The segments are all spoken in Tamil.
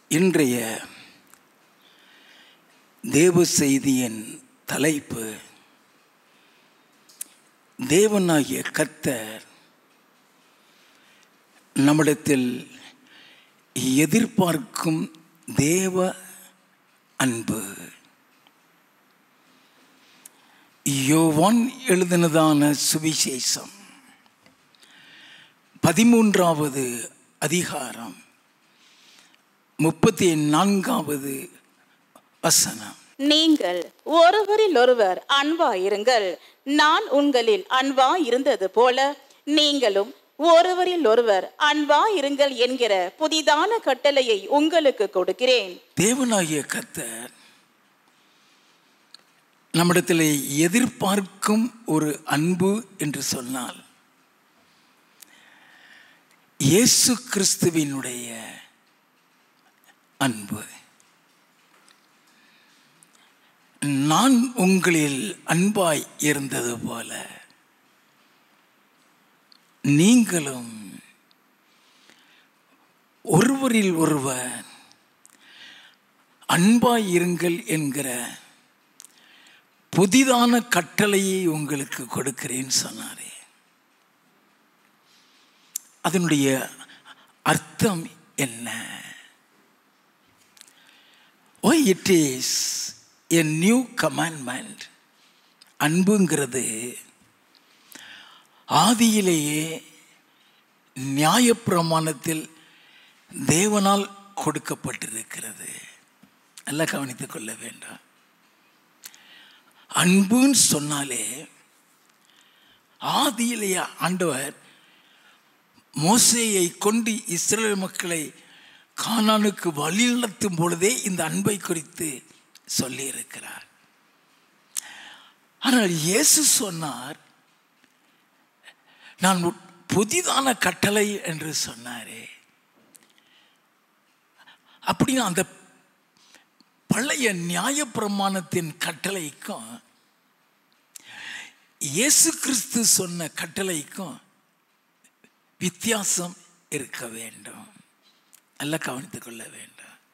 இன்றைய தேவ செய்தியின் தலைப்பு தேவனாகிய கர்த்தர் நம்மிடத்தில் எதிர்பார்க்கும் தேவ அன்பு யோவான் எழுதினதான சுவிசேஷம் பதிமூன்றாவது அதிகாரம் முப்பத்தி நான்காவது வசனம் நீங்கள் ஒருவரில் ஒருவர் அன்பாயிருங்கள் நான் உங்களில் அன்பா இருந்தது போல நீங்களும் ஒருவரில் ஒருவர் அன்பா இருங்கள் என்கிற புதிதான கட்டளையை உங்களுக்கு கொடுக்கிறேன் தேவனாகிய கர்த்தர் நம்மிடத்தில் எதிர்பார்க்கும் ஒரு அன்பு என்று சொன்னால் இயேசு கிறிஸ்துவினுடைய அன்பு நான் உங்களில் அன்பாய் இருந்தது போல நீங்களும் ஒருவரில் ஒருவர் அன்பாய் இருங்கள் என்கிற புதிதான கட்டளையை உங்களுக்கு கொடுக்கிறேன்னு சொன்னாரே அதனுடைய அர்த்தம் என்ன oh it is a new commandment அன்புங்கிறது ஆதியிலேயே நியாயப்பிரமாணத்தில் தேவனால் கொடுக்கப்பட்டிருக்கிறது நல்லா கவனித்துக் கொள்ள வேண்டாம் அன்புன்னு சொன்னாலே ஆதியிலேயே ஆண்டவர் மோசேயை கொண்டு இஸ்ரேல் மக்களை கானானுக்கு வழிநடத்தும் பொழுதே இந்த அன்பை குறித்து சொல்லியிருக்கிறார் ஆனால் இயேசு சொன்னார் நான் உட்- புதிதான கட்டளை என்று சொன்னாரே அப்படின்னா அந்த பழைய நியாயப்பிரமாணத்தின் கட்டளைக்கும் இயேசு கிறிஸ்து சொன்ன கட்டளைக்கும் வித்தியாசம் இருக்க வேண்டும் நல்லா கவனித்துக் கொள்ள வேண்டும்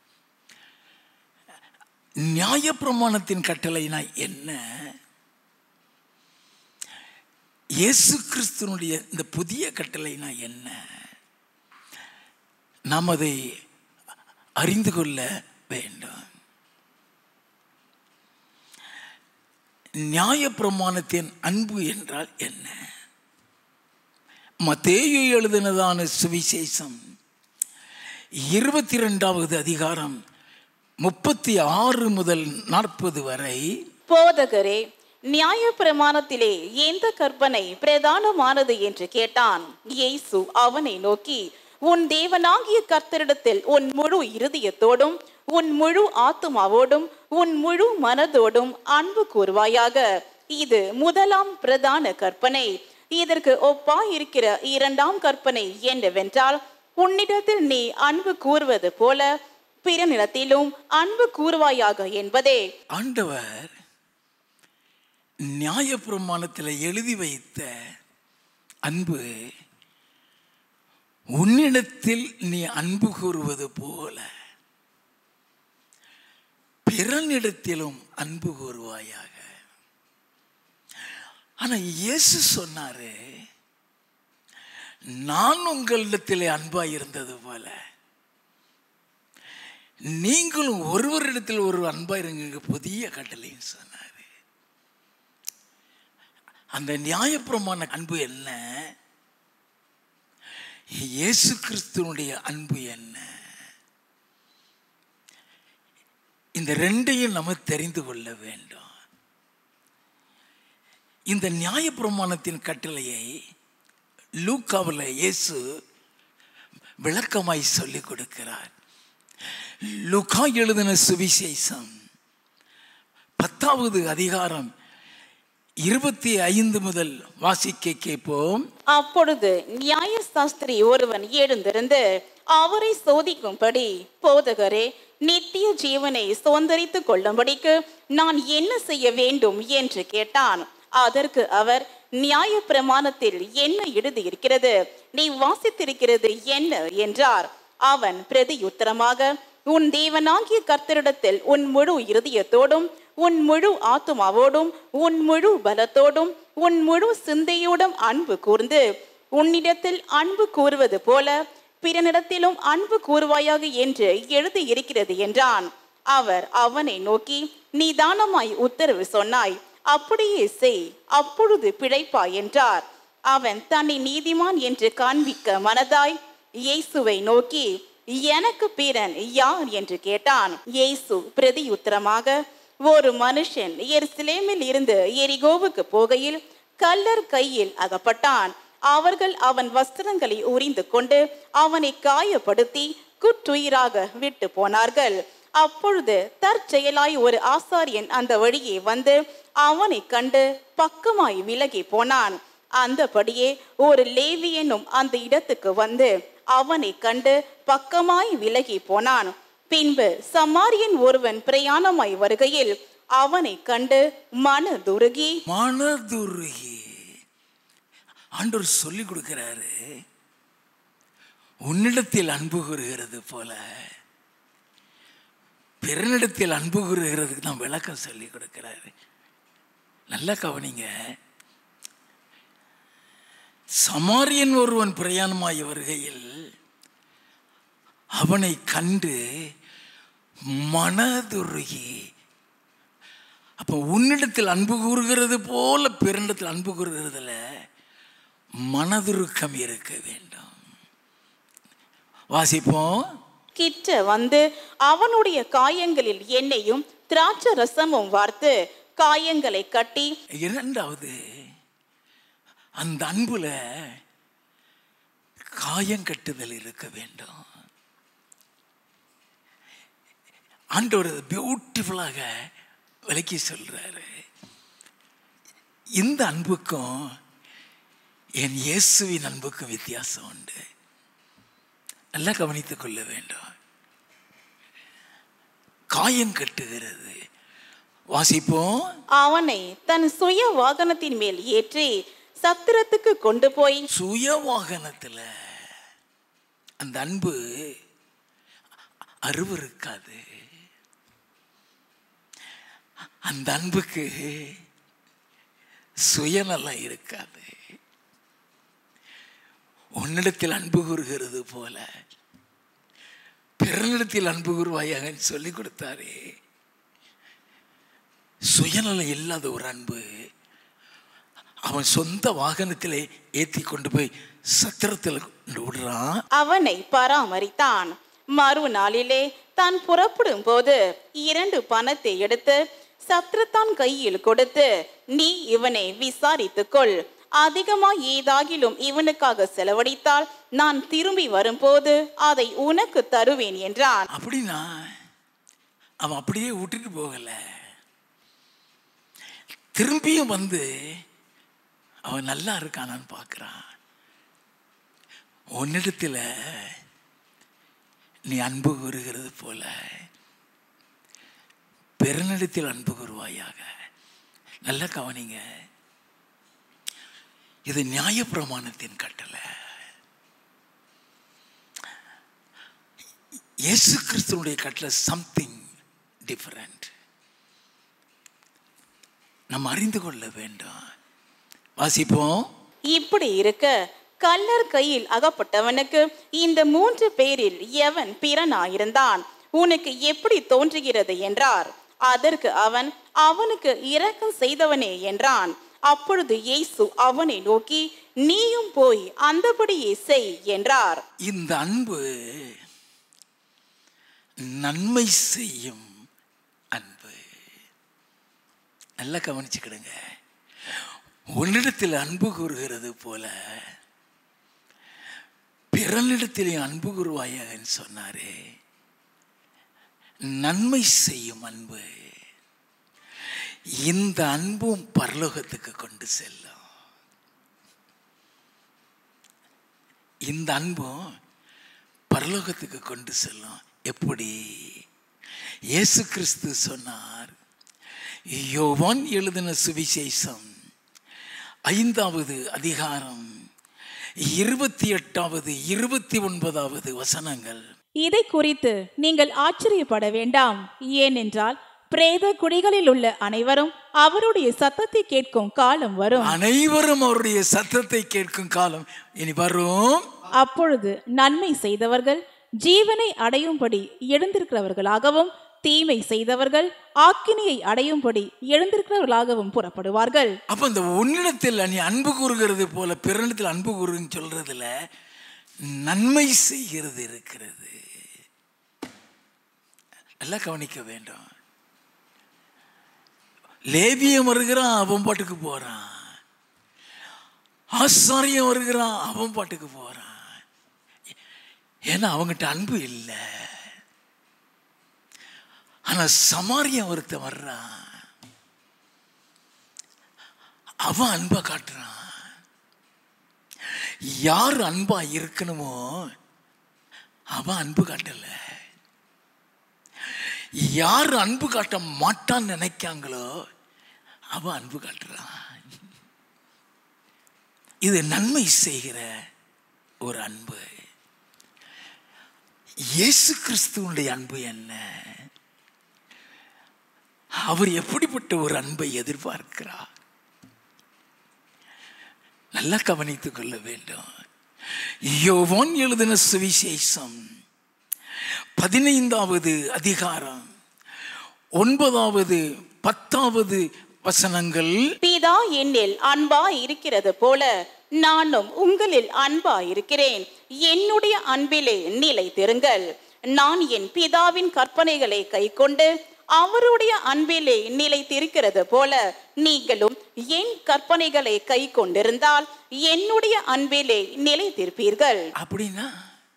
நியாயப்பிரமாணத்தின் கட்டளைனா என்ன இயேசு கிறிஸ்துனுடைய இந்த புதிய கட்டளைனா என்ன நாம் அதை அறிந்து கொள்ள வேண்டும் நியாயப்பிரமாணத்தின் அன்பு என்றால் என்ன மத்தேயு எழுதினதான சுவிசேஷம் இருபத்தி ரெண்டாவது அதிகாரம் முப்பத்தி ஆறு முதல் நாற்பது வரை போதகரே நியாய பிரமாணத்திலே எந்த கற்பனை பிரதானமானது என்று கேட்டான் இயேசு அவனை நோக்கி உன் தேவனாகிய கர்த்தரிடத்தில் உன் முழு இருதயத்தோடும் உன் முழு ஆத்துமாவோடும் உன் முழு மனதோடும் அன்பு கூறுவாயாக இது முதலாம் பிரதான கற்பனை இதற்கு ஒப்பா இருக்கிற இரண்டாம் கற்பனை என்னவென்றால் உன்னிடத்தில் நீ அன்பு கூறுவது போல பிறனிடத்திலும் அன்பு கூறுவாயாக என்பதே ஆண்டவர் நியாயப்பிரமாணத்தில் எழுதி வைத்த அன்பு உன்னிடத்தில் நீ அன்பு கூறுவது போல பிறனிடத்திலும் அன்பு கூறுவாயாக ஆனா இயேசு சொன்னாரு நான் உங்களிடத்திலே அன்பாய் இருந்தது போல நீங்களும் ஒருவரிடத்தில் ஒரு அன்பா இருங்க புதிய கட்டளைன்னு சொன்னாரு அந்த நியாயப்பிரமாண அன்பு என்ன இயேசு கிறிஸ்துவனுடைய அன்பு என்ன இந்த ரெண்டையும் நம்ம தெரிந்து கொள்ள வேண்டும் இந்த நியாயப்பிரமாணத்தின் கட்டளையை லூக்காவில் இயேசு விளக்கமாய் சொல்லிக் கொடுக்கிறார் லுகா எழுதின சுவிசேஷம் பத்தாவது அதிகாரம் இருபத்தி ஐந்து முதல் வாசிக்க கேட்போம் அப்பொழுது நியாயசாஸ்திரி ஒருவன் எழுந்திருந்து அவரை சோதிக்கும்படி போதகரே நித்திய ஜீவனை சுதந்திரித்துக் கொள்ளும்படிக்கு நான் என்ன செய்ய வேண்டும் என்று கேட்டான் அதற்கு அவர் நியாய பிரமாணத்தில் என்ன எழுதியிருக்கிறது நீ வாசித்திருக்கிறது என்ன என்றார் அவன் பிரதியுத்தரமாக உன் தேவனாகிய கர்த்தரிடத்தில் உன் முழு இருதயத்தோடும் உன் முழு ஆத்துமாவோடும் உன் முழு பலத்தோடும் உன் முழு சிந்தையோடும் அன்பு கூர்ந்து உன்னிடத்தில் அன்பு கூறுவது போல பிறனிடத்திலும் அன்பு கூறுவாயாக என்று எழுதி இருக்கிறது என்றான் அவர் அவனை நோக்கி நீ தானமாய் உத்தரவு சொன்னாய் அப்படியே செய் அப்பொழுது பிழைப்பாய் என்றார் அவன் தன்னை நீதிமான் என்று காண்பிக்க மனதாய் இயேசுவை நோக்கி எனக்கு பிறன் யார் என்று கேட்டான் இயேசு பிரதியுத்தரமாக ஒரு மனுஷன் எருசலேமில் இருந்து எரிகோவுக்கு போகையில் கல்லர் கையில் அகப்பட்டான் அவர்கள் அவன் வஸ்திரங்களை உரிந்து கொண்டு அவனை காயப்படுத்தி குற்றுயிராக விட்டு போனார்கள் அப்பொழுது தற்செயலாய் ஒரு ஆசாரியன் அந்த வழியே வந்து அவனை கண்டு பக்கமாய் விலகி போனான் அந்தபடியே ஒரு லேவி என்னும் அந்த இடத்துக்கு வந்து அவனை கண்டு பக்கமாய் விலகி போனான் பின்பு சமாரியன் ஒருவன் பிரயாணமாய் வருகையில் அவனை கண்டு மனதுருகி மனதுருகி ஆண்டவர் சொல்லி கொடுக்கிறாரு உன்னிடத்தில் அன்பு கூறுகிறது போல பிறனிடத்தில் அன்பு கூறுகிறதுக்கு தான் விளக்கம் சொல்லி கொடுக்கிறாரு நல்லா கவனிங்க சமாரியன் ஒருவன் பிரயாணமாய் வருகையில் அவனை கண்டு மனதுருகி அப்போ உன்னிடத்தில் அன்பு கூறுகிறது போல பிறனிடத்தில் அன்பு கூறுகிறதுல மனதுருக்கம் இருக்க வேண்டும் வாசிப்போம் கிட்ட வந்து அவனுடைய காயங்களில் எண்ணெயும் திராட்சை ரசமும் வார்த்து காயங்களை கட்டி இரண்டாவது அந்த அன்புல காயம் கட்டுதல் இருக்க வேண்டும் ஆண்டவர் பியூட்டிஃபுல்லாக விளக்கி சொல்றாரு இந்த அன்புக்கும் என் இயேசுவின் அன்புக்கும் வித்தியாசம் உண்டு நல்லா கவனித்துக் கொள்ள வேண்டும் காயம் கட்டுகிறது வாசிப்போம் அவனை தன் சுய வாகனத்தின் மேல் ஏற்றி சத்திரத்துக்கு கொண்டு போய் சுய வாகனத்துல அந்த அன்பு அருவருக்காது அந்த அன்புக்கு சுயநலம் இருக்காது உன்னிடத்தில் அன்பு கூறுகிறது போல பிறனிடத்தில் அன்பு கூறுவாயாக சொல்லி கொடுத்தாரே சுயநலம் இல்லாத ஒரு அன்பு அவன் சொந்த வாகனத்திலே ஏத்தி கொண்டு போய் சத்திரத்தில் கொண்டு விடுறான் அவனை பராமரித்தான் மறுநாளிலே தான் புறப்படும் போது இரண்டு பணத்தை எடுத்து சத்ருத்தான் கையில் கொடுத்து நீ இவனை விசாரித்துக்கொள் அதிகமாய் ஏதாகிலும் இவனுக்காக செலவழித்தால் நான் திரும்பி வரும்போது அதை உனக்கு தருவேன் என்றான் அப்படின்னா அவன் அப்படியே விட்டுட்டு போகல திரும்பியும் வந்து அவன் நல்லா இருக்கானான்னு பார்க்குறான் உன்னிடத்தில் நீ அன்பு கூறுகிறது போல பிறனிடத்தில் அன்பு கூறுவாயாக நல்லா கவனிங்க இது நியாயப்பிரமாணத்தின் கட்டளை இயேசு கிறிஸ்துவனுடைய கட்டளை சம்திங் டிஃபரண்ட் நம்ம அறிந்து கொள்ள வேண்டும் வாசிப்போம் இப்படி இருக்க கல்லர் கையில் அகப்பட்டவனுக்கு இந்த மூன்று பேரில் எவன் பிறனாயிருந்தான் உனக்கு எப்படி தோன்றுகிறது என்றார் அதற்கு அவன் அவனுக்கு இரக்கம் செய்தவனே என்றான் அப்பொழுது இயேசு அவனை நோக்கி நீயும் போய் அந்தபடியே செய் என்றார் இந்த அன்பு நன்மை செய்யும் அன்பு நல்லா கவனிச்சுக்கிடுங்க உன்னிடத்தில் அன்பு கூறுகிறது போல பிறனிடத்தில் அன்பு கூறுவாயன்னு சொன்னாரே நன்மை செய்யும் அன்பு இந்த அன்பும் பரலோகத்துக்கு கொண்டு செல்லும் இந்த அன்பும் பரலோகத்துக்கு கொண்டு செல்லும் எப்படி இயேசு கிறிஸ்து சொன்னார் யோவான் எழுதின சுவிசேஷம் ஐந்தாவது அதிகாரம் இருபத்தி எட்டாவது இருபத்தி ஒன்பதாவது வசனங்கள் இதை குறித்து நீங்கள் ஆச்சரியப்பட வேண்டாம் ஏனென்றால் பிரேத குடிகளில் உள்ள அனைவரும் அவருடைய சத்தத்தை கேட்கும் காலம் வரும் அனைவரும் அவருடைய சத்தத்தை கேட்கும் காலம் இனி வரும் அப்பொழுது நன்மை செய்தவர்கள் ஜீவனை அடையும்படி எழுந்திருக்கிறவர்களாகவும் தீமை செய்தவர்கள் ஆக்கினியை அடையும்படி எழுந்திருக்கிறவர்களாகவும் புறப்படுவார்கள் அப்ப இந்த உன்னிடத்தில் நீ அன்பு கூறுகிறது போல பிறனிடத்தில் அன்பு கூறுன்னு சொல்றதுல நன்மை செய்கிறது இருக்கிறது நல்லா கவனிக்க வேண்டும் லேவியம் வருகிறான் அவன் பாட்டுக்கு போறான் ஆசாரியம் வருகிறான் அவன் பாட்டுக்கு போறான் ஏன்னா அவங்ககிட்ட அன்பு இல்லை ஆனா சமாரியம் ஒருத்தன் வர்றான் அவன் அன்பை காட்டுறான் யார் அன்பா இருக்கணுமோ அவன் அன்பு காட்டல யார் அன்பு காட்ட மாட்டான்னு நினைக்காங்களோ அவன் அன்பு காட்டுறான் இது நன்மை செய்கிற ஒரு அன்பு இயேசு கிறிஸ்துவனுடைய அன்பு என்ன அவர் எப்படிப்பட்ட ஒரு அன்பை எதிர்பார்க்கிறார் நல்லா கவனித்துக் கொள்ள வேண்டும் யோவான் எழுதின சுவிசேஷம் பதினைந்தாவது அதிகாரம் ஒன்பதாவது பத்தாவது வசனங்கள் பிதா என்னில் அன்பா இருக்கிறது போல நானும் உங்களில் அன்பா இருக்கிறேன் என்னுடைய அன்பிலே நிலைத்திருங்கள் நான் என் பிதாவின் கற்பனைகளை கைக்கொண்டு அவருடைய அன்பிலே நிலைத்திருக்கிறது போல நீங்களும் என் கற்பனைகளை கை கொண்டிருந்தால் என்னுடைய அன்பிலே நிலைத்திருப்பீர்கள் அப்படின்னா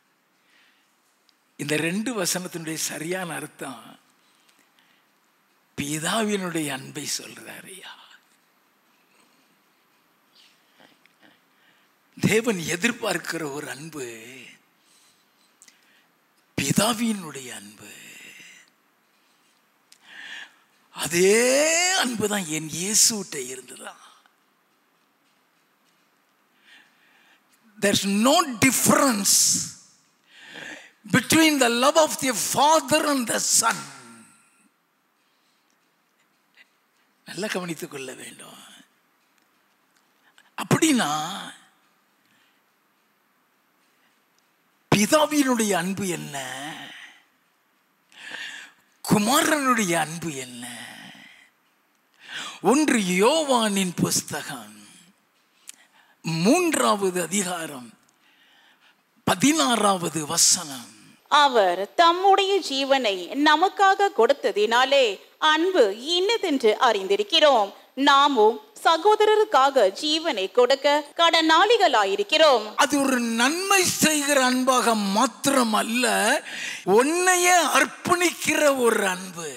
இந்த ரெண்டு வசனத்தினுடைய சரியான அர்த்தம் பிதாவினுடைய அன்பை சொல்றாருயா தேவன் எதிர்பார்க்கிற ஒரு அன்பு பிதாவினுடைய அன்பு அதே அன்பு தான் என் இயேசுகிட்ட இருந்துதான் there's no difference between the love of the father and the son நல்லா கவனித்துக் கொள்ள வேண்டும் அப்படின்னா பிதாவினுடைய அன்பு என்ன குமாரனுடைய அன்பு என்ன ஒன்று யோவானின் புஸ்தகம் மூன்றாவது அதிகாரம் பதினாறாவது வசனம் அவர் தம்முடைய ஜீவனை நமக்காக கொடுத்ததினாலே அன்பு இன்னதென்று அறிந்திருக்கிறோம் நாமும் சகோதரருக்காக ஜீவனை கொடுக்க கடனாளிகளாயிருக்கிறோம் அது ஒரு நன்மை செய்கிற அன்பாக மாத்திரம் அல்ல உன்னையே அர்ப்பணிக்கிற ஒரு அன்பு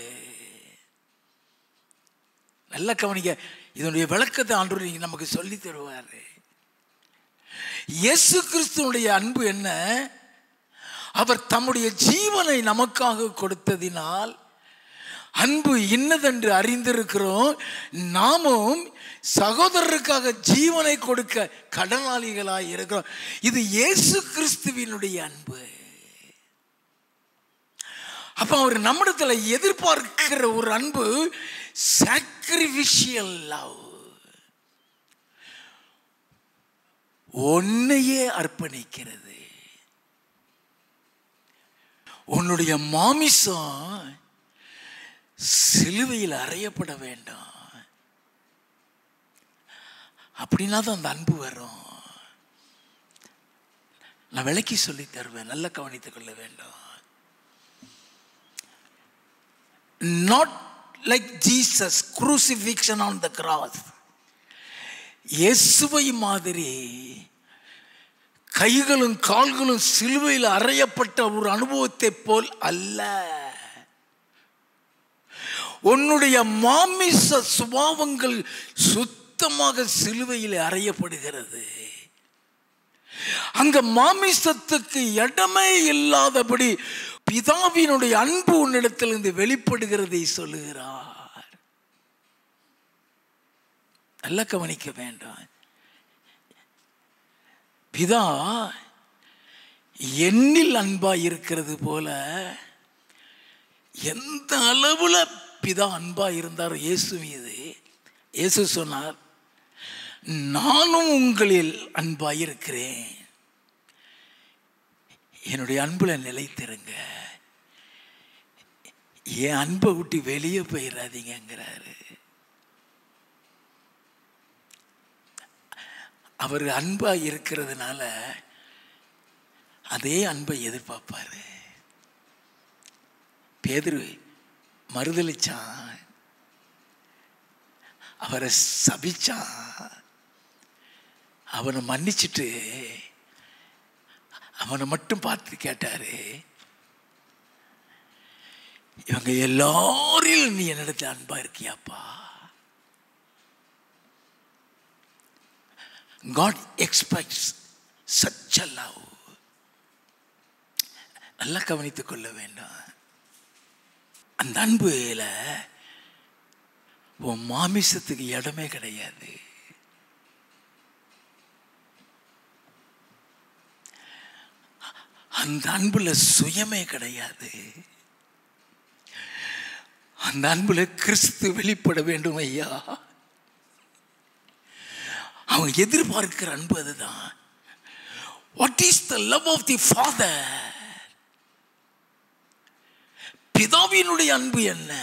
நல்ல கவனிக்க இதனுடைய விளக்கத்தை ஆண்டு நமக்கு சொல்லி தருவாரு இயேசு கிறிஸ்துவனுடைய அன்பு என்ன அவர் தம்முடைய ஜீவனை நமக்காக கொடுத்ததினால் அன்பு இன்னதென்று அறிந்திருக்கிறோம் நாமும் சகோதரருக்காக ஜீவனை கொடுக்க கடனாளிகளாய் இருக்கிறோம் இது இயேசு கிறிஸ்துவினுடைய அன்பு அப்ப அவர் நம்மிடத்துல எதிர்பார்க்கிற ஒரு அன்பு சாக்ரிஃபிஷியல் லவ் உன்னையே அர்ப்பணிக்கிறது உன்னுடைய மாமிசம் சிலுவையில் அறையப்பட வேண்டும் அப்படின்னா தான் அந்த அன்பு வரும் நான் விளக்கி சொல்லி தருவேன் நல்லா கவனித்துக் கொள்ள வேண்டும் not like Jesus crucifixion on the cross இயேசுவை மாதிரி கைகளும் கால்களும் சிலுவையில் அறையப்பட்ட ஒரு அனுபவத்தை போல் அல்ல உன்னுடைய மாமிச சுபாவங்கள் சுத்தமாக சிலுவையில் அறையப்படுகிறது அங்க மாமிசத்துக்கு இடமே இல்லாதபடி பிதாவினுடைய அன்பு உன்னிடத்திலிருந்து வெளிப்படுகிறதை சொல்லுகிறார் நல்லா கவனிக்க வேண்டாம் பிதா என்னில் அன்பா இருக்கிறது போல எந்த அளவுல பிதா அன்பா இருந்தார் இயேசு மீது இயேசு சொன்னார் நானும் உங்களில் அன்பா இருக்கிறேன் என்னுடைய அன்புல நிலைத்திருங்க என் அன்பை விட்டு வெளியே போயிடாதீங்கிறாரு அவர் அன்பா இருக்கிறதுனால அதே அன்பை எதிர்பார்ப்பாரு பேதுரு மறுதளிச்சான் அவரை சபிச்சான் அவனை மன்னிச்சிட்டு அவனை மட்டும் பார்த்து கேட்டாரு இவங்க எல்லாரிலும் நீ என்னிடத்தில் அன்பா இருக்கியாப்பா God expects such a love. நல்லா கவனித்துக் கொள்ள வேண்டும் அந்த அன்புல உன் மாமிசத்துக்கு இடமே கிடையாது அந்த அன்புல சுயமே கிடையாது அந்த அன்புல கிறிஸ்து வெளிப்பட வேண்டும் ஐயா அவன் எதிர்பார்க்கிற அன்பு அதுதான் what is the love of the father பிதாவினுடைய அன்பு என்ன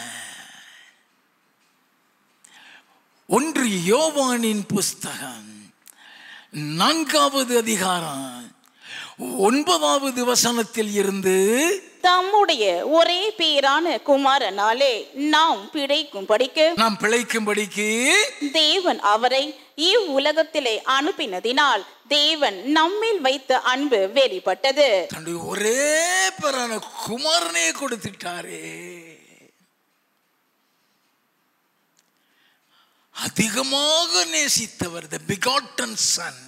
ஒன்று யோவானின் புஸ்தகம் நான்காவது அதிகாரம் ஒன்பதாவது வசனத்தில் இருந்து தம்முடைய ஒரே பேரான குமாரனாலே நாம் பிழைக்கும் படிக்க நாம் பிழைக்கும்படிக்கு தேவன் அவரை இவ்வுலகத்திலே அனுப்பினதினால் தேவன் நம்மில் வைத்த அன்பு வெளிப்பட்டது தன்னுடைய ஒரே பேரான குமாரனே கொடுத்துட்டாரே அதிகமாக நேசித்தவர் the begotten son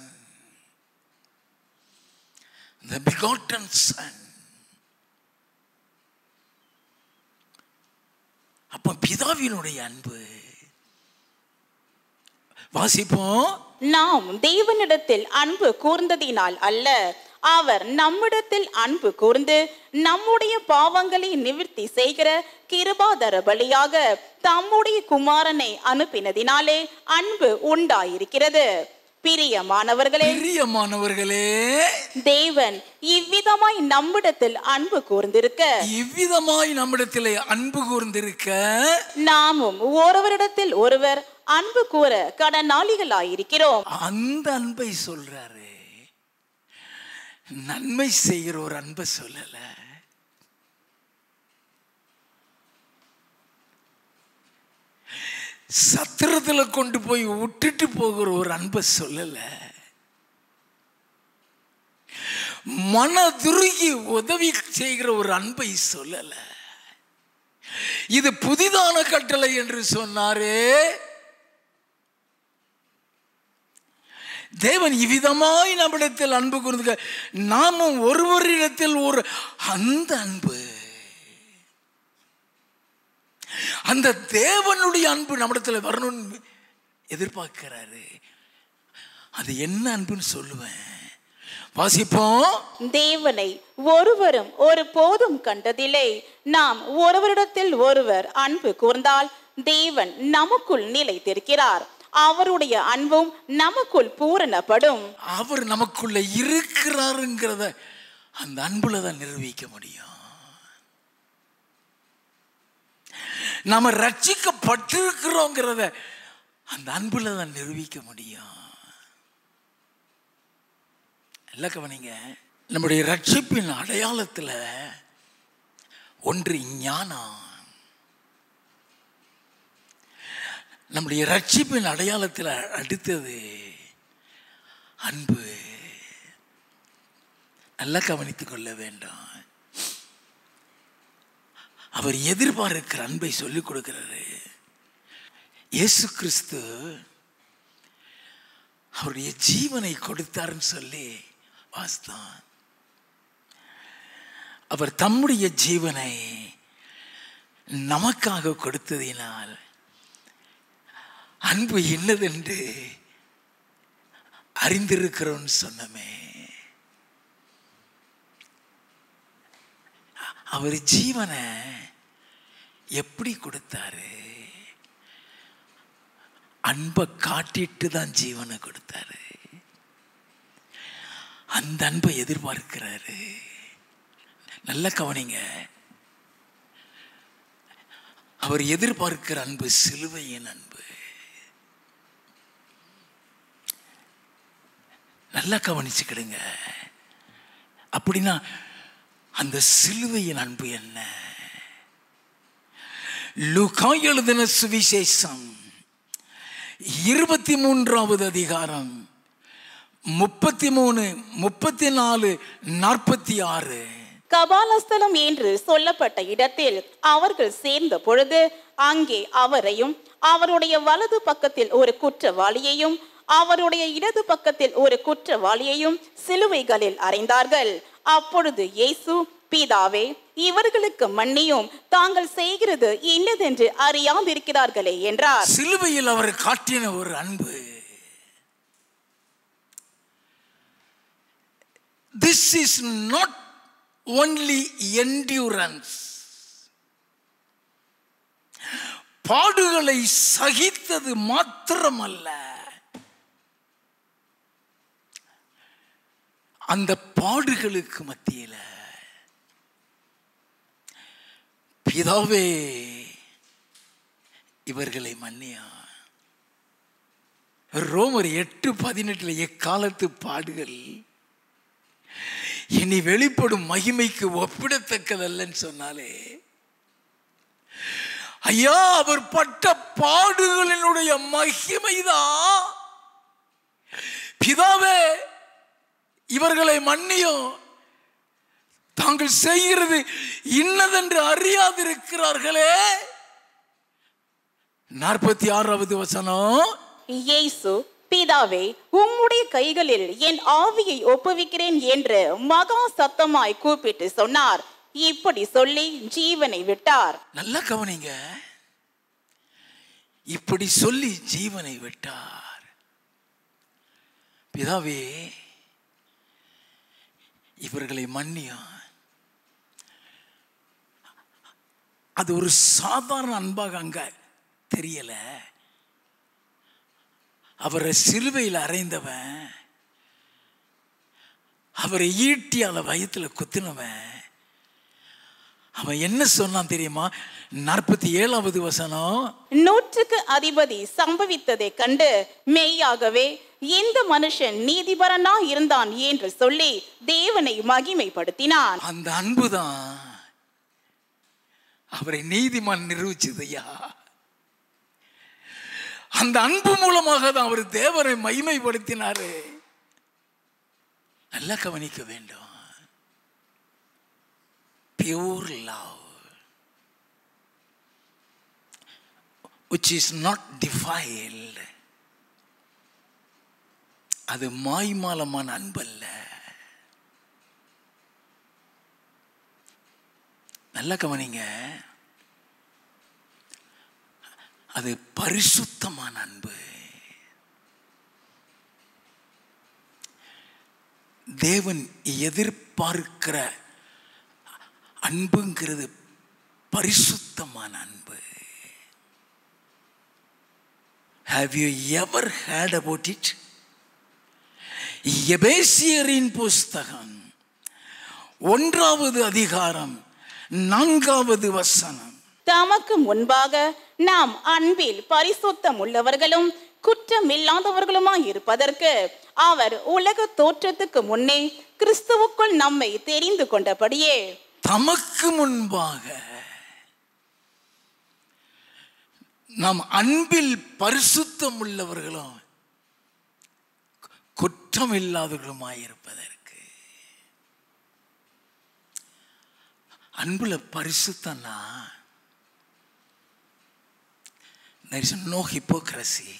the begotten son அப்ப பிதாவினுடைய அன்பு வாசிப்போம் நாம் தேவனிடத்தில் அன்பு கூர்ந்ததினால் அல்ல அவர் நம்மிடத்தில் அன்பு கூர்ந்து நம்முடைய பாவங்களை நிவிர்த்தி செய்கிற கிருபாதர பலியாக தம்முடைய குமாரனை அனுப்பினதினாலே அன்பு உண்டாயிருக்கிறது பிரியமானவர்களே பிரியமானவர்களே தேவன் இவ்விதமாய் நம்மிடத்தில் அன்பு கூர்ந்திருக்க இவ்விதமாய் நம்மிடத்திலே அன்பு கூர்ந்திருக்க நாமும் ஒருவரிடத்தில் ஒருவர் அன்பு கூற கடனாளிகளாயிருக்கிறோம் அந்த அன்பை சொல்றாரு நன்மை செய்கிற ஒரு அன்பை சொல்லல சத்திரத்துல கொண்டு போய் விட்டுட்டு போகிற ஒரு அன்பை சொல்லல மனதுருகி உதவி செய்கிற ஒரு அன்பை சொல்லல இது புதிதான கட்டளை என்று சொன்னாரே தேவன் இவ்விதமாய் நம்மிடத்தில் அன்பு கூர்ந்துக்க நாமும் ஒருவரிடத்தில் ஒரு அந்த அன்பு அந்த தேவனுடைய அன்பு நம்மிடத்தில் வரணும்னு எதிர்பார்க்கிறாரு அது என்ன அன்புன்னு சொல்லுவேன் வாசிப்போம் தேவனை ஒருவரும் ஒரு போதும் கண்டதில்லை நாம் ஒருவரிடத்தில் ஒருவர் அன்பு கூர்ந்தால் தேவன் நமக்குள் நிலைத்திருக்கிறார் அவருடைய அன்பும் நமக்குள் பூரணப்படும் அவர் நமக்குள்ள இருக்கிறாருங்கிறத அந்த அன்புல தான் நிரூபிக்க முடியும் நாம ரட்சிக்கப்பட்டிருக்கிறோங்கிறத அந்த அன்புல தான் நிரூபிக்க முடியும் எல்லாம் கவனிங்க நம்முடைய ரட்சிப்பின் அடையாளத்தில் ஒன்று ஞானம் நம்முடைய ரட்சிப்பின் அடையாளத்தில் அடுத்தது அன்பு நல்லா கவனித்துக் கொள்ள வேண்டும் அவர் எதிர்பார்க்கிற அன்பை சொல்லிக் கொடுக்கிறாரு இயேசு கிறிஸ்து அவருடைய ஜீவனை கொடுத்தாருன்னு சொல்லி வாஸ்தான் அவர் தம்முடைய ஜீவனை நமக்காக கொடுத்ததினால் அன்பு என்னதென்று அறிந்திருக்கிறோம் சொன்னமே அவர் ஜீவனை எப்படி கொடுத்தாரு அன்பை காட்டிட்டு தான் ஜீவனை கொடுத்தாரு அந்த அன்பை எதிர்பார்க்கிறாரு நல்ல கவனிங்க அவர் எதிர்பார்க்கிற அன்பு சிலுவையின் அன்பு நல்லா கவனிச்சுக்கிடுங்க அப்படின்னா அந்த சிலுவையின் அன்பு என்ன லூக்கா எழுதின சுவிசேஷம் இருபத்தி மூன்றாவது அதிகாரம் முப்பத்தி மூணு முப்பத்தி நாலு நாற்பத்தி ஆறு கபாலஸ்தலம் என்று சொல்லப்பட்ட இடத்தில் அவர்கள் சேர்ந்த பொழுது அங்கே அவரையும் அவருடைய வலது பக்கத்தில் ஒரு குற்றவாளியையும் அவருடைய இடது பக்கத்தில் ஒரு குற்றவாளியையும் சிலுவைகளில் அறைந்தார்கள் அப்பொழுது இயேசு பிதாவே இவர்களுக்கு மன்னியும் தாங்கள் செய்கிறது இன்னதென்று அறியாதிருக்கிறார்களே என்றார் சிலுவையில் அவர் காட்டின ஒரு அன்பு this is not only endurance பாடுகளை சகித்தது மாத்திரமல்ல அந்த பாடுகளுக்கு மத்தியில பிதாவே இவர்களை மன்னியா ரோமர் எட்டு பதினெட்டுல எக்காலத்து பாடுகள் இனி வெளிப்படும் மகிமைக்கு ஒப்பிடத்தக்கதல்லன்னு சொன்னாலே ஐயா அவர் பட்ட பாடுகளினுடைய மகிமைதான் பிதாவே இவர்களை மன்னியும் தாங்கள் செய்கிறது இன்னதென்று அறியாதிருக்கிறார்களே நாற்பத்தி ஆறாவது வசனம் இயேசு பிதாவே உம்முடைய கைகளில் என் ஆவியை ஒப்புவிக்கிறேன் என்று மகா சத்தமாய் கூப்பிட்டு சொன்னார் இப்படி சொல்லி ஜீவனை விட்டார் நல்லா கவனிங்க இப்படி சொல்லி ஜீவனை விட்டார் பிதாவே இவர்களை மன்னியா அது ஒரு சாதாரண அன்பாக அங்க தெரியல அவரை சிலுவையில் அறைந்தவன் அவரை ஈட்டியால வயத்துல குத்தினவன் அவன் என்ன சொன்னான் தெரியுமா நாற்பத்தி ஏழாவது வசனம் நூற்றுக்கு அதிபதி சம்பவித்ததை கண்டு மெய்யாகவே இந்த மனுஷன் நீதிபரனா இருந்தான் என்று சொல்லி தேவனை மகிமைப்படுத்தினான் அந்த அன்புதான் அவரை நீதிமான் நிரூபிச்சதையா அந்த அன்பு மூலமாக தான் அவர் தேவரை மகிமைப்படுத்தினாரு நல்லா கவனிக்க வேண்டும் pure love which is not defiled அது மாய்மாலமான அன்பல்ல நல்லா கவனிங்க அது பரிசுத்தமான அன்பு தேவன் எதிர்பார்க்கிற அன்புங்கிறது பரிசுத்தமான அன்பு have you ever heard about it எபேசியரின் புஸ்தகம் ஒன்றாவது அதிகாரம் நான்காவது வசனம் தமக்கு முன்பாக நாம் அன்பில் பரிசுத்தம் உள்ளவர்களும் குற்றமில்லாதவர்களுமாய் இருப்பதற்கு அவர் உலக தோற்றத்துக்கு முன்னே கிறிஸ்துவுக்குள் நம்மை தெரிந்து கொண்டபடியே தமக்கு முன்பாக நாம் அன்பில் பரிசுத்தம் உள்ளவர்களும் குற்றம் இல்லாதவர்களுமாயிருப்பதற்கு அன்புல பரிசுத்தம்னா there is no hypocrisy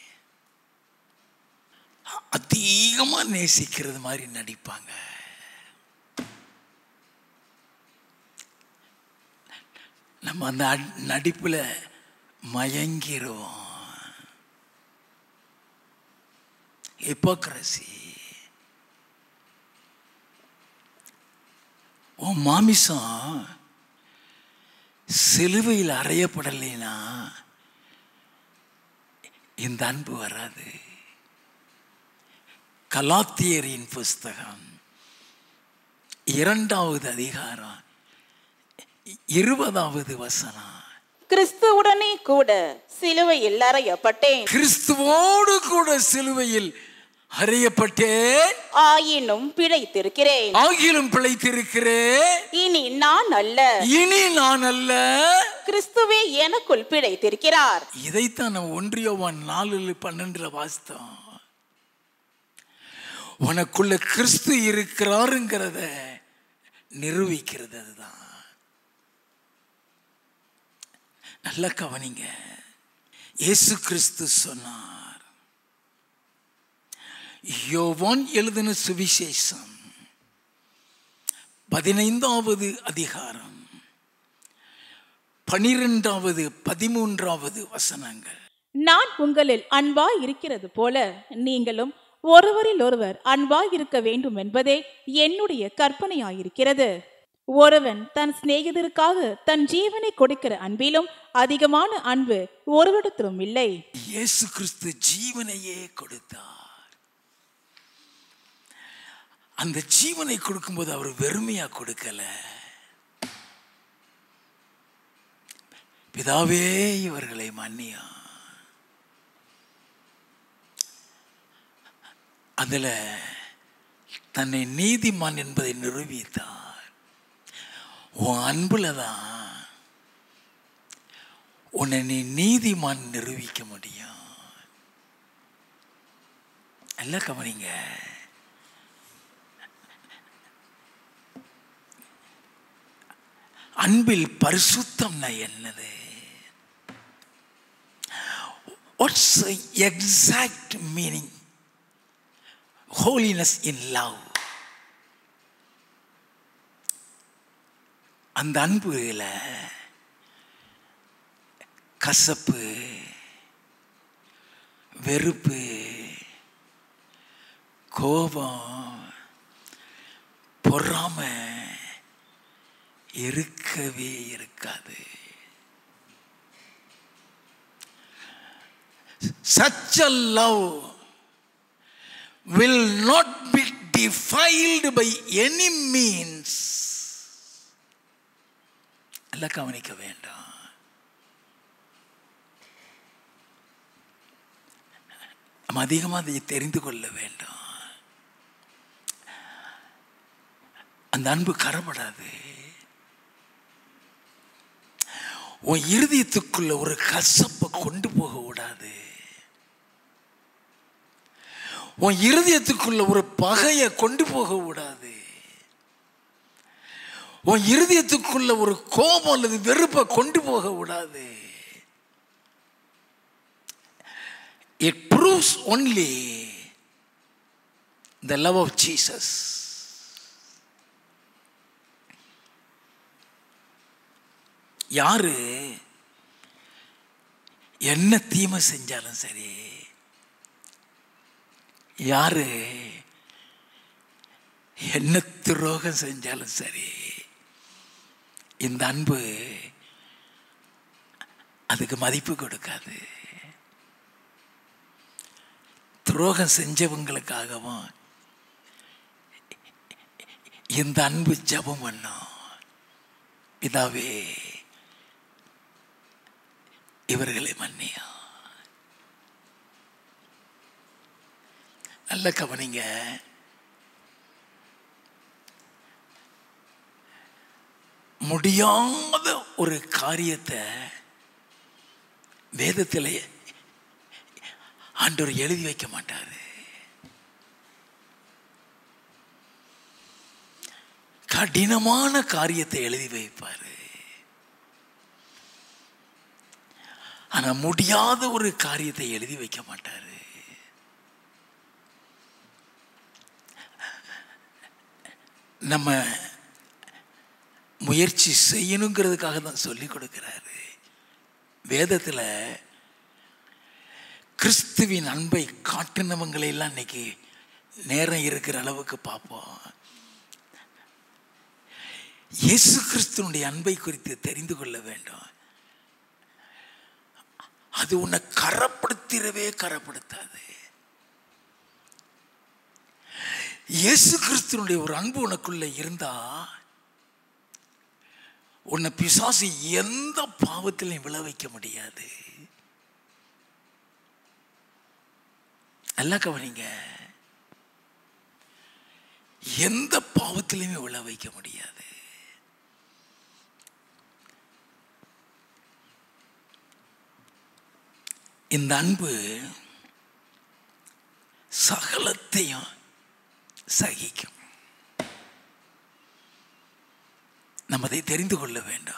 அதிகமா நேசிக்கிறது மாதிரி நடிப்பாங்க நம்ம அந்த அட்- நடிப்புல மயங்கிருவோம் ஹிப்போக்ரசி உன் மாமிசம் சிலுவையில் அறையப்படலைன்னா இந்த அன்பு வராது கலாத்தியரின் புஸ்தகம் இரண்டாவது அதிகாரம் இருபதாவது வசனம் கிறிஸ்துவுடனே கூட சிலுவையில் அறையப்பட்டேன் கிறிஸ்துவோடு கூட சிலுவையில் அறையப்பட்டேன் ஆயினும் பிழைத்திருக்கிறேன் ஆகிலும் பிழைத்திருக்கிறேன் இனி நான் அல்ல இனி நான் அல்ல கிறிஸ்துவே எனக்குள் பிழைத்திருக்கிறார் இதைத்தான் நம்ம ஒன்றியவான் நாலு பன்னெண்டுல வாசித்தோம் உனக்குள்ள கிறிஸ்து இருக்கிறாருங்கிறத நிரூபிக்கிறது அதுதான் நல்ல கவனிங்க இயேசு கிறிஸ்து சொன்னார் யோவான் எழுதின சுவிசேஷம் பதினைந்தாவது அதிகாரம் பனிரெண்டாவது பதிமூன்றாவது வசனங்கள் நான் உங்களில் அன்பாய் இருக்கிறது போல நீங்களும் ஒருவரில் ஒருவர் அன்பாய் இருக்க வேண்டும் என்பதே என்னுடைய கற்பனையாயிருக்கிறது ஒருவன் தன் சிநேகிதருக்காக தன் ஜீவனை கொடுக்கிற அன்பிலும் அதிகமான அன்பு ஒருவரிடத்திலும் இல்லை இயேசு கிறிஸ்து ஜீவனையே கொடுத்தார் அந்த ஜீவனை கொடுக்கும்போது அவர் வெறுமையா கொடுக்கல பிதாவே இவர்களை மன்னியா அதுல தன்னை நீதிமான் என்பதை நிரூபித்தார் உன் அன்புல தான் உன்னை நீ நீதிமான் நிரூபிக்க முடியும் நல்லா கவனிங்க அன்பில் பரிசுத்தம்னா என்னது what's exact meaning holiness in love அந்த அன்புல கசப்பு வெறுப்பு கோபம் பொறாம இருக்கவே இருக்காது such a love will not be defiled by any means எல்லாம் கவனிக்க வேண்டாம் நம்ம அதிகமாக அதை தெரிந்து கொள்ள வேண்டாம் அந்த அன்பு கரப்படாது உன் இருதயத்துக்குள்ள ஒரு கசப்பை கொண்டு போக விடாது உன் இருதயத்துக்குள்ள ஒரு பகையை கொண்டு போக விடாது உன் இருதயத்துக்குள்ள ஒரு கோபம் அல்லது வெறுப்பை கொண்டு போக விடாது it proves only the love of Jesus யாரு என்ன தீமை செஞ்சாலும் சரி யாரு என்ன துரோகம் செஞ்சாலும் சரி இந்த அன்பு அதுக்கு மதிப்பு கொடுக்காது துரோகம் செஞ்சவங்களுக்காகவும் இந்த அன்பு ஜபம் பண்ணும் பிதாவே இவர்களை மன்னியா நல்ல கவனிங்க முடியாத ஒரு காரியத்தை வேதத்தில் ஆண்டவர் எழுதி வைக்க மாட்டாரு கடினமான காரியத்தை எழுதி வைப்பாரு ஆனா முடியாத ஒரு காரியத்தை எழுதி வைக்க மாட்டாரு நம்ம முயற்சி செய்யணுங்கிறதுக்காக தான் சொல்லி கொடுக்கிறாரு வேதத்தில் கிறிஸ்துவின் அன்பை காட்டினவங்களை எல்லாம் இன்னைக்கு நேரம் இருக்கிற அளவுக்கு பார்ப்போம் இயேசு கிறிஸ்துனுடைய அன்பை குறித்து தெரிந்து கொள்ள வேண்டும் அது உன்னை கரப்படுத்திடவே கரப்படுத்தாது இயேசு கிறிஸ்துனுடைய ஒரு அன்பு உனக்குள்ள இருந்தா உன்னை பிசாசு எந்த பாவத்திலையும் விழ வைக்க முடியாது நல்லா கவனிங்க எந்த பாவத்திலையுமே விழ வைக்க முடியாது இந்த அன்பு சகலத்தையும் சகிக்கும் நம்ம அதை தெரிந்து கொள்ள வேண்டும்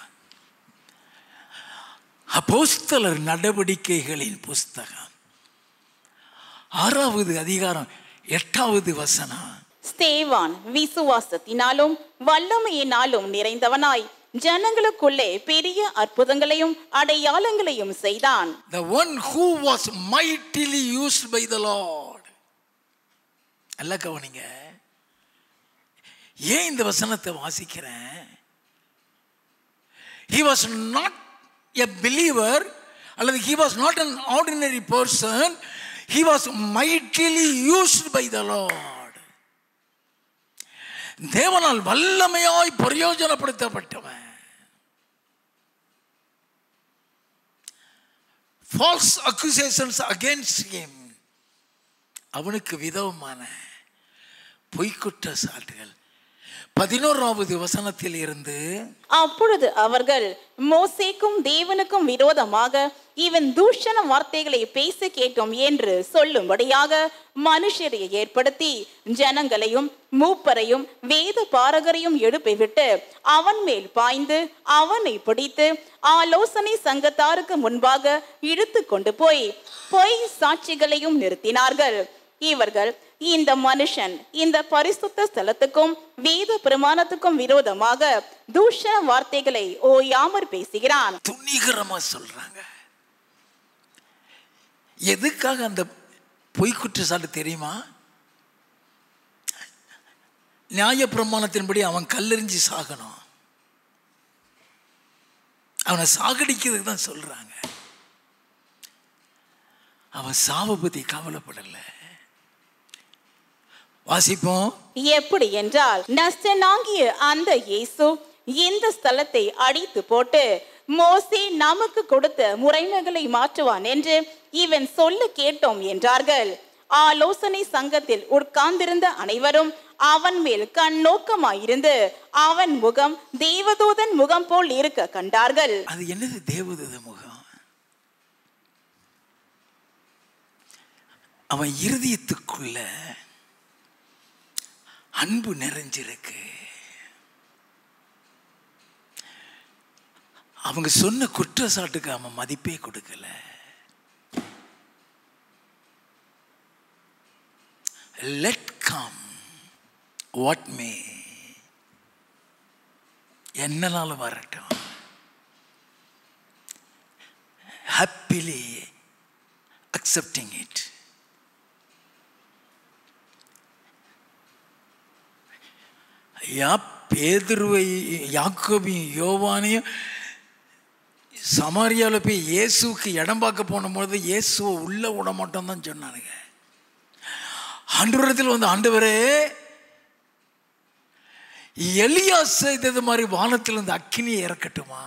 அப்போஸ்தலர் நடவடிக்கைகளின் புஸ்தகம் ஆறாவது அதிகாரம் எட்டாவது வசனம் ஸ்தேவான் விசுவாசத்தினாலும் வல்லமையினாலும் நிறைந்தவனாய் ஜனங்களுக்குள்ளே பெரிய அற்புதங்களையும் அடையாளங்களையும் செய்தான் the one who was mightily used by the Lord நல்லா கவனிங்க ஏன் இந்த வசனத்தை வாசிக்கிறேன் he was not a believer அல்லது he was not an ordinary person he was mightily used by the Lord தேவனால் வல்லமையாய் பிரயோஜனப்படுத்தப்பட்டவன் false accusations against him அவனுக்கு விதமான பொய்க்குற்ற சாட்டுகள் பதினோராவது வசனத்தில் இருந்து அப்பொழுது அவர்கள் மோசேக்கும் தேவனுக்கும் விரோதமாக இவன் தூஷண வார்த்தைகளை பேச கேட்டோம் என்று சொல்லும்படியாக மனுஷரை ஏற்படுத்தி ஜனங்களையும் மூப்பரையும் வேத பாரகரையும் எழுப்பிவிட்டு அவன் மேல் பாய்ந்து அவனை பிடித்து ஆலோசனை சங்கத்தாருக்கு முன்பாக இழுத்து கொண்டு போய் பொய் சாட்சிகளையும் நிறுத்தினார்கள் இவர்கள் இந்த மனுஷன் இந்த பரிசுத்த ஸ்தலத்துக்கும் வேத பிரமாணத்துக்கும் விரோதமாக தூஷண வார்த்தைகளை ஓயாமற் பேசுகிறான் துணிகரமா சொல்றாங்க எதுக்காக அந்த பொய் குற்றச்சாட்டு தெரியுமா நியாய பிரமாணத்தின்படி அவன் கல்லெறிஞ்சு சாகணும் அவனை சாகடிக்கிறதுக்கு தான் சொல்றாங்க அவன் சாவை பத்தி கவலைப்படல வாசிப்போம் எப்படி என்றால் நஸ்டனாகிய அந்த இயேசு இந்த ஸ்தலத்தை அடித்து போட்டு மோசே நமக்கு கொடுத்த முறைமைகளை மாற்றுவான் என்று இவன் சொல்ல கேட்டோம் என்றார்கள் ஆலோசனை சங்கத்தில் உட்கார்ந்திருந்த அனைவரும் அவன் மேல் கண் நோக்கமாயிருந்து அவன் முகம் தேவதூதன் முகம் போல் இருக்க கண்டார்கள் அது என்னது தேவதூத முகம் அவன் இருதயத்துக்குள்ள அன்பு நிறைஞ்சிருக்கு அவங்க சொன்ன குற்றச்சாட்டுக்கு அவன் மதிப்பே கொடுக்கல லெட் கம் வாட் மே என்னனாலும் வரட்டும் happily accepting it. ஐயா பேதுருவை யாக்கோபையும் யோவானையும் சமாரியாவில் போய் இயேசுவுக்கு இடம் பார்க்க போனபொழுது இயேசுவை உள்ள விட மாட்டோம் தான் சொன்னானுங்க ஆண்டவரத்தில் வந்து ஆண்டவரே எலியா செய்தது மாதிரி வானத்தில் இருந்து அக்கினியை இறக்கட்டுமா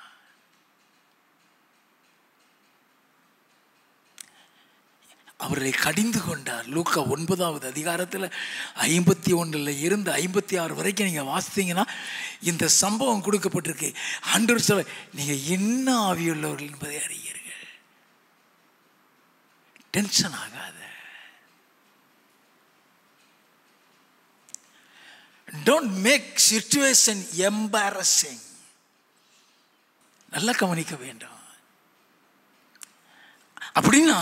அவர்களை கடிந்து கொண்டார் லூக்கா ஒன்பதாவது அதிகாரத்தில் ஐம்பத்தி ஒன்றில் இருந்து ஐம்பத்தி ஆறு வரைக்கும் நீங்கள் வாசித்தீங்கன்னா இந்த சம்பவம் கொடுக்கப்பட்டிருக்கு ஆண்டவர் சொல்ல நீங்கள் என்ன ஆவியுள்ளவர்கள் என்பதை அறியீர்கள் டென்ஷன் ஆகாத டோன்ட் மேக் சிச்சுவேஷன் எம்பாரசிங் நல்லா கவனிக்க வேண்டும் அப்படின்னா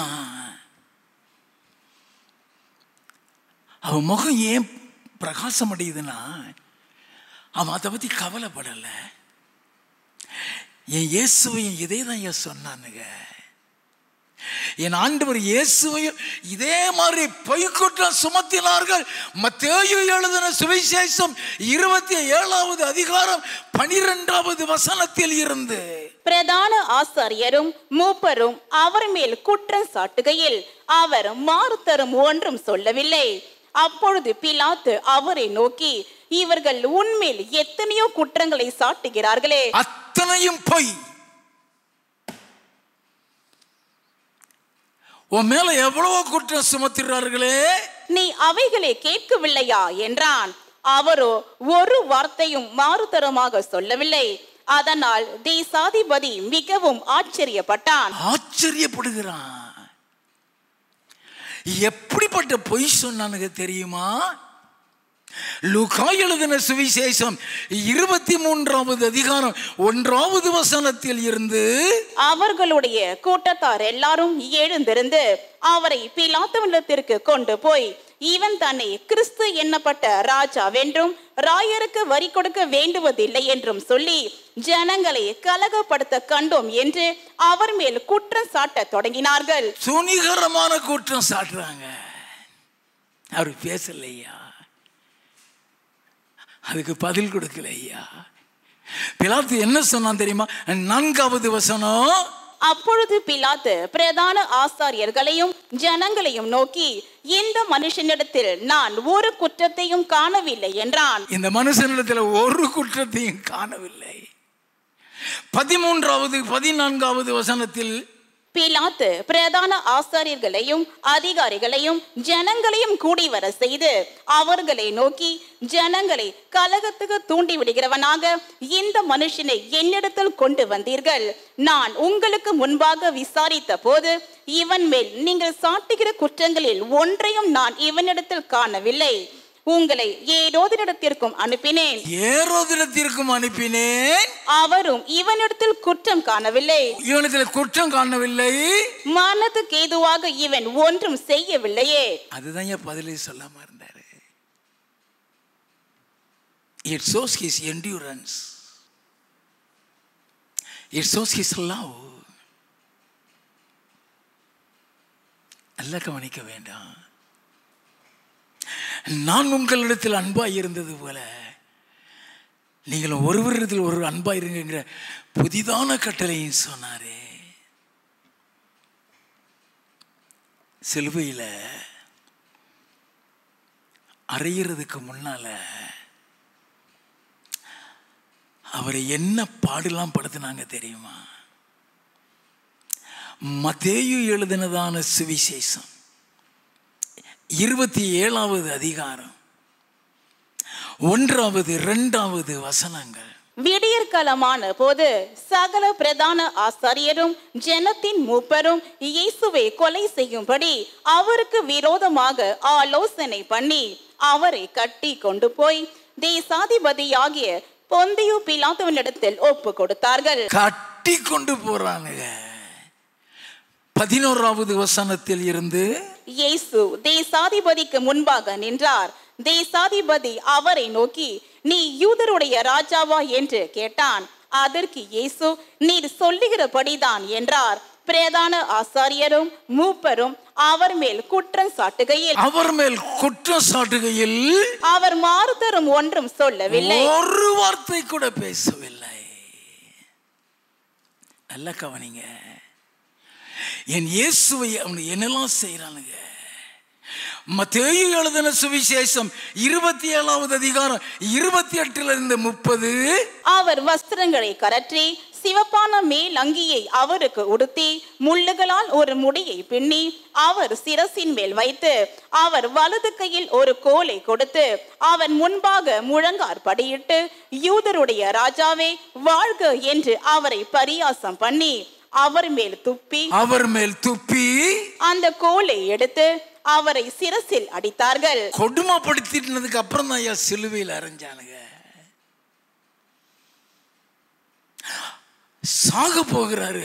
அவன் முகம் ஏன் பிரகாசம் அடையுதுன்னா அவன் அதை பற்றி கவலைப்படலை என் இயேசுவையும் இதே தான் ஏன் சொன்னானுங்க என் ஆண்டவர் இயேசுவையும் இதே மாதிரி பொய்க்குற்றம் சுமத்தினார்கள் மத்தேயு எழுதின சுவிசேஷம் இருபத்தி ஏழாவது அதிகாரம் பனிரெண்டாவது வசனத்தில் இருந்து பிரதான ஆசாரியரும் மூப்பரும் அவர் மேல் குற்றம் சாட்டுகையில் அவர் மாறுதரும் ஒன்றும் சொல்லவில்லை அப்பொழுது பிலாத்து அவரை நோக்கி இவர்கள் உன்மேல் எத்தனையோ குற்றங்களை சாட்டுகிறார்களே அத்தனையும் பொய் உன் மேல எவ்வளவோ குற்றம் சுமத்துகிறார்களே நீ அவைகளை கேட்கவில்லையா என்றான் அவரோ ஒரு வார்த்தையும் மாறுதரமாக சொல்லவில்லை அதனால் தேசாதிபதி மிகவும் ஆச்சரியப்பட்டான் ஆச்சரியப்படுகிறான் எப்படிப்பட்ட பொய் சொன்னானுங்க தெரியுமா லூக்கா எழுதின சுவிசேஷம் இருபத்தி மூன்றாவது அதிகாரம் ஒன்றாவது வசனத்தில் இருந்து அவர்களுடைய கூட்டத்தார் எல்லாரும் எழுந்திருந்து அவரை பிலாத்துவிடத்திற்கு கொண்டு போய் இவன் தன்னை கிறிஸ்து எண்ணப்பட்ட ராஜாவென்றும் ராயருக்கு வரி கொடுக்க வேண்டுவதில்லை என்றும் சொல்லி ஜனங்களை கலகப்படுத்த கண்டோம் என்று அவர் மேல் குற்றம் சாட்டத் தொடங்கினார்கள் துணிகரமான குற்றம் சாட்டுறாங்க அவர் பேசலையா அதுக்கு பதில் கொடுக்கல ஐயா பிலாத்து என்ன சொன்னான் தெரியுமா நான்காவது வசனம் அப்பொழுது பிலாத்து பிரதான ஆசாரியர்களையும் ஜனங்களையும் நோக்கி இந்த மனுஷனிடத்தில் நான் ஒரு குற்றத்தையும் காணவில்லை என்றான் இந்த மனுஷனிடத்தில் ஒரு குற்றத்தையும் காணவில்லை பதிமூன்றாவது பதினான்காவது வசனத்தில் பிலாத்து பிரதான ஆசாரியர்களையும் அதிகாரிகளையும் ஜனங்களையும் கூடி வர செய்து அவர்களை நோக்கி ஜனங்களை கலகத்துக்கு தூண்டி விடுகிறவனாக இந்த மனுஷனை என்னிடத்தில் கொண்டு வந்தீர்கள் நான் உங்களுக்கு முன்பாக விசாரித்த போது இவன் மேல் நீங்கள் சாட்டுகிற குற்றங்களில் ஒன்றையும் நான் இவனிடத்தில் காணவில்லை உங்களை ஏரோதினிடத்திற்கும் அனுப்பினேன் ஏரோதிடத்திற்கும் அனுப்பினேன் அவரும் இவனிடத்தில் குற்றம் காணவில்லை இவனத்தில் குற்றம் காணவில்லை மரணத்துக்கு ஏதுவாக இவன் ஒன்றும் செய்யவில்லையே அதுதான் என் பதிலே சொல்லாம இருந்தாரு it shows his endurance it shows his love நல்லா கவனிக்க வேண்டாம் நான் உங்களிடத்தில் அன்பாய் இருந்தது போல நீங்கள் ஒருவரிடத்தில் ஒரு அன்பாய் இருங்கிற புதிதான கட்டளையும் சொன்னாரே சிலுவையில் அறையிறதுக்கு முன்னால அவரை என்ன பாடுலாம் படுத்தினாங்க தெரியுமா மத்தேயு எழுதினதான சுவிசேஷம் இருபத்தி ஏழாவது அதிகாரம் ஒன்றாவது இரண்டாவது வசனங்கள் விடியற்காலமான போது சகல பிரதான ஆசாரியரும் ஜனத்தின் மூப்பரும் இயேசுவை கொலை செய்யும்படி அவருக்கு விரோதமாக ஆலோசனை பண்ணி அவரை கட்டி கொண்டு போய் தேசாதிபதியாகிய பொந்தியு பிலாத்துவனிடத்தில் ஒப்பு கொடுத்தார்கள் கட்டி கொண்டு போறானுங்க பதினோராவது வசனத்தில் இருந்து இயேசு தேசாதிபதிக்கு முன்பாக நின்றார் தேசாதிபதி அவரை நோக்கி நீ யூதருடைய ராஜாவா என்று கேட்டான் அதற்கு இயேசு நீர் சொல்லுகிறபடிதான் என்றார் பிரதான ஆசாரியரும் மூப்பரும் அவர் மேல் குற்றம் சாட்டுகையில் அவர் மேல் குற்றம் சாட்டுகையில் அவர் மாறுதரும் ஒன்றும் சொல்லவில்லை ஒரு வார்த்தை கூட பேசவில்லை நல்ல கவனிங்க என் இயேசுவை அவங்க என்னெல்லாம் செய்யறானுங்க மத்தேயு எழுதின சுவிசேஷம் இருபத்தி ஏழாவது அதிகாரம் இருபத்தி எட்டுல இருந்து முப்பது அவர் வஸ்திரங்களை கரற்றி சிவப்பான மேல் அங்கியை அவருக்கு உடுத்தி முள்ளுகளால் ஒரு முடியை பின்னி அவர் சிரசின் மேல் வைத்து அவர் வலது கையில் ஒரு கோலை கொடுத்து அவன் முன்பாக முழங்கார் படியிட்டு யூதருடைய ராஜாவே வாழ்க என்று அவரை பரியாசம் பண்ணி அவர் மேல் துப்பி அவர் மேல் துப்பி அந்த கோலை எடுத்து அவரை சிரசில் அடித்தார்கள் கொடுமைப்படுத்தினதுக்கு அப்புறம் தான் ஐயா சிலுவையில் அரைஞ்சானுங்க சாக போகிறாரு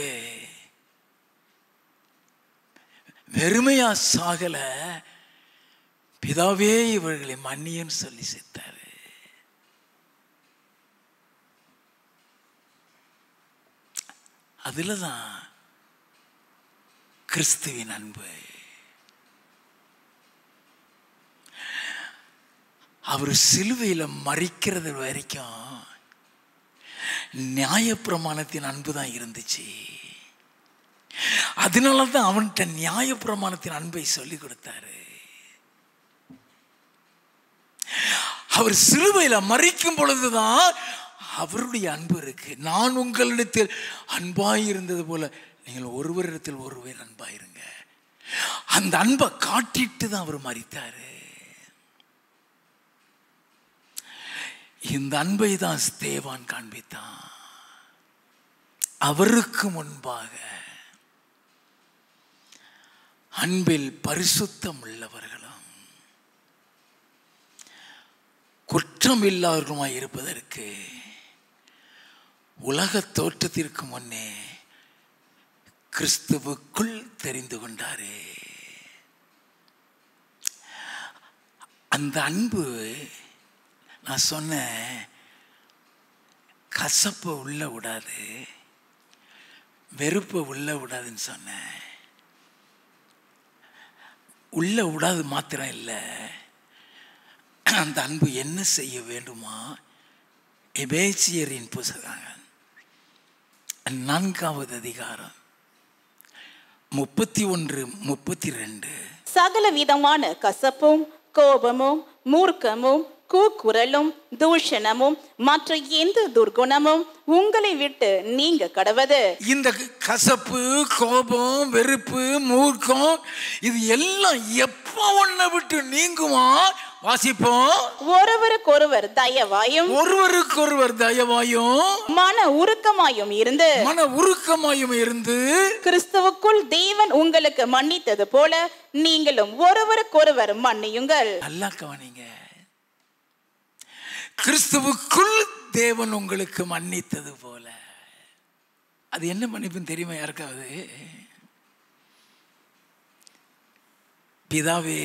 வெறுமையா சாகல பிதாவே இவர்களை மன்னியன்னு சொல்லி செத்தாரு அதுல தான் கிறிஸ்துவின் அன்பு அவர் சிலுவையில் மறிக்கிறது வரைக்கும் நியாயப்பிரமாணத்தின் அன்பு தான் இருந்துச்சு அதனால தான் அவன்கிட்ட நியாயப்பிரமாணத்தின் அன்பை சொல்லி கொடுத்தாரு அவர் சிலுவையில் மறிக்கும் பொழுதுதான் அவருடைய அன்பு இருக்கு நான் உங்களிடத்தில் அன்பாய் இருந்தது போல நீங்கள் ஒருவரிடத்தில் ஒருவர் அன்பாயிருங்க அந்த அன்பை காட்டிட்டு தான் அவர் மறித்தாரு இந்த அன்பை தான் ஸ்தேவான் காண்பித்தான் அவருக்கு முன்பாக அன்பில் பரிசுத்தம் உள்ளவர்களும் குற்றம் இல்லாதவர்களுமாய் இருப்பதற்கு உலக தோற்றத்திற்கு முன்னே கிறிஸ்துவுக்குள் தெரிந்து கொண்டாரே அந்த அன்பு நான் சொன்னேன் கசப்பை உள்ள விடாது வெறுப்பை உள்ள விடாதுன்னு சொன்னேன் உள்ள விடாது மாத்திரம் இல்லை அந்த அன்பு என்ன செய்ய வேண்டுமா எபேசியரின் புஸ்தகம் நான்காவது அதிகாரம் முப்பத்தி ஒன்று முப்பத்தி ரெண்டு சகல விதமான கசப்பும் கோபமும் மூர்க்கமும் கூக்குரலும் தூஷணமும் மற்ற எந்த துர்குணமும் உங்களை விட்டு நீங்க கடவது இந்த கசப்பு கோபம் வெறுப்பு மூர்க்கம் இது எல்லாம் எப்போ ஒன்றை விட்டு நீங்குமா வாசிப்போம் ஒருவருக்கொருவர் தயவாயும் ஒருவருக்கொருவர் தயவாயும் மன உருக்கமாயும் இருந்து மன உருக்கமாயும் இருந்து கிறிஸ்துவுக்குள் தேவன் உங்களுக்கு மன்னித்தது போல நீங்களும் ஒருவருக்கொருவர் மன்னியுங்கள் நல்லா கவனிங்க கிறிஸ்துவுக்குள் தேவன் உங்களுக்கு மன்னித்தது போல அது என்ன மன்னிப்புன்னு தெரியுமா யாருக்காவது பிதாவே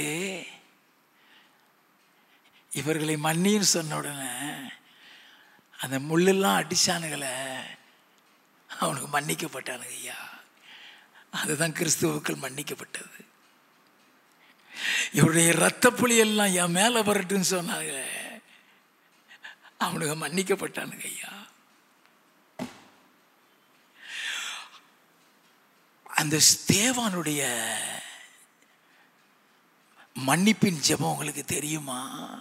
இவர்களை மன்னின்னு சொன்ன உடனே அந்த முள்ளெல்லாம் அடிச்சானுங்களே அவனுக்கு மன்னிக்கப்பட்டானுங்க ஐயா அதுதான் கிறிஸ்துவுக்குள் மன்னிக்கப்பட்டது இவருடைய ரத்த புலி எல்லாம் என் மேலே வரட்டுன்னு சொன்னாங்க அவனுக்கு மன்னிக்கப்பட்டானுங்க ஐயா அந்த ஸ்தேவானுடைய மன்னிப்பின் ஜெபம் உங்களுக்கு தெரியுமா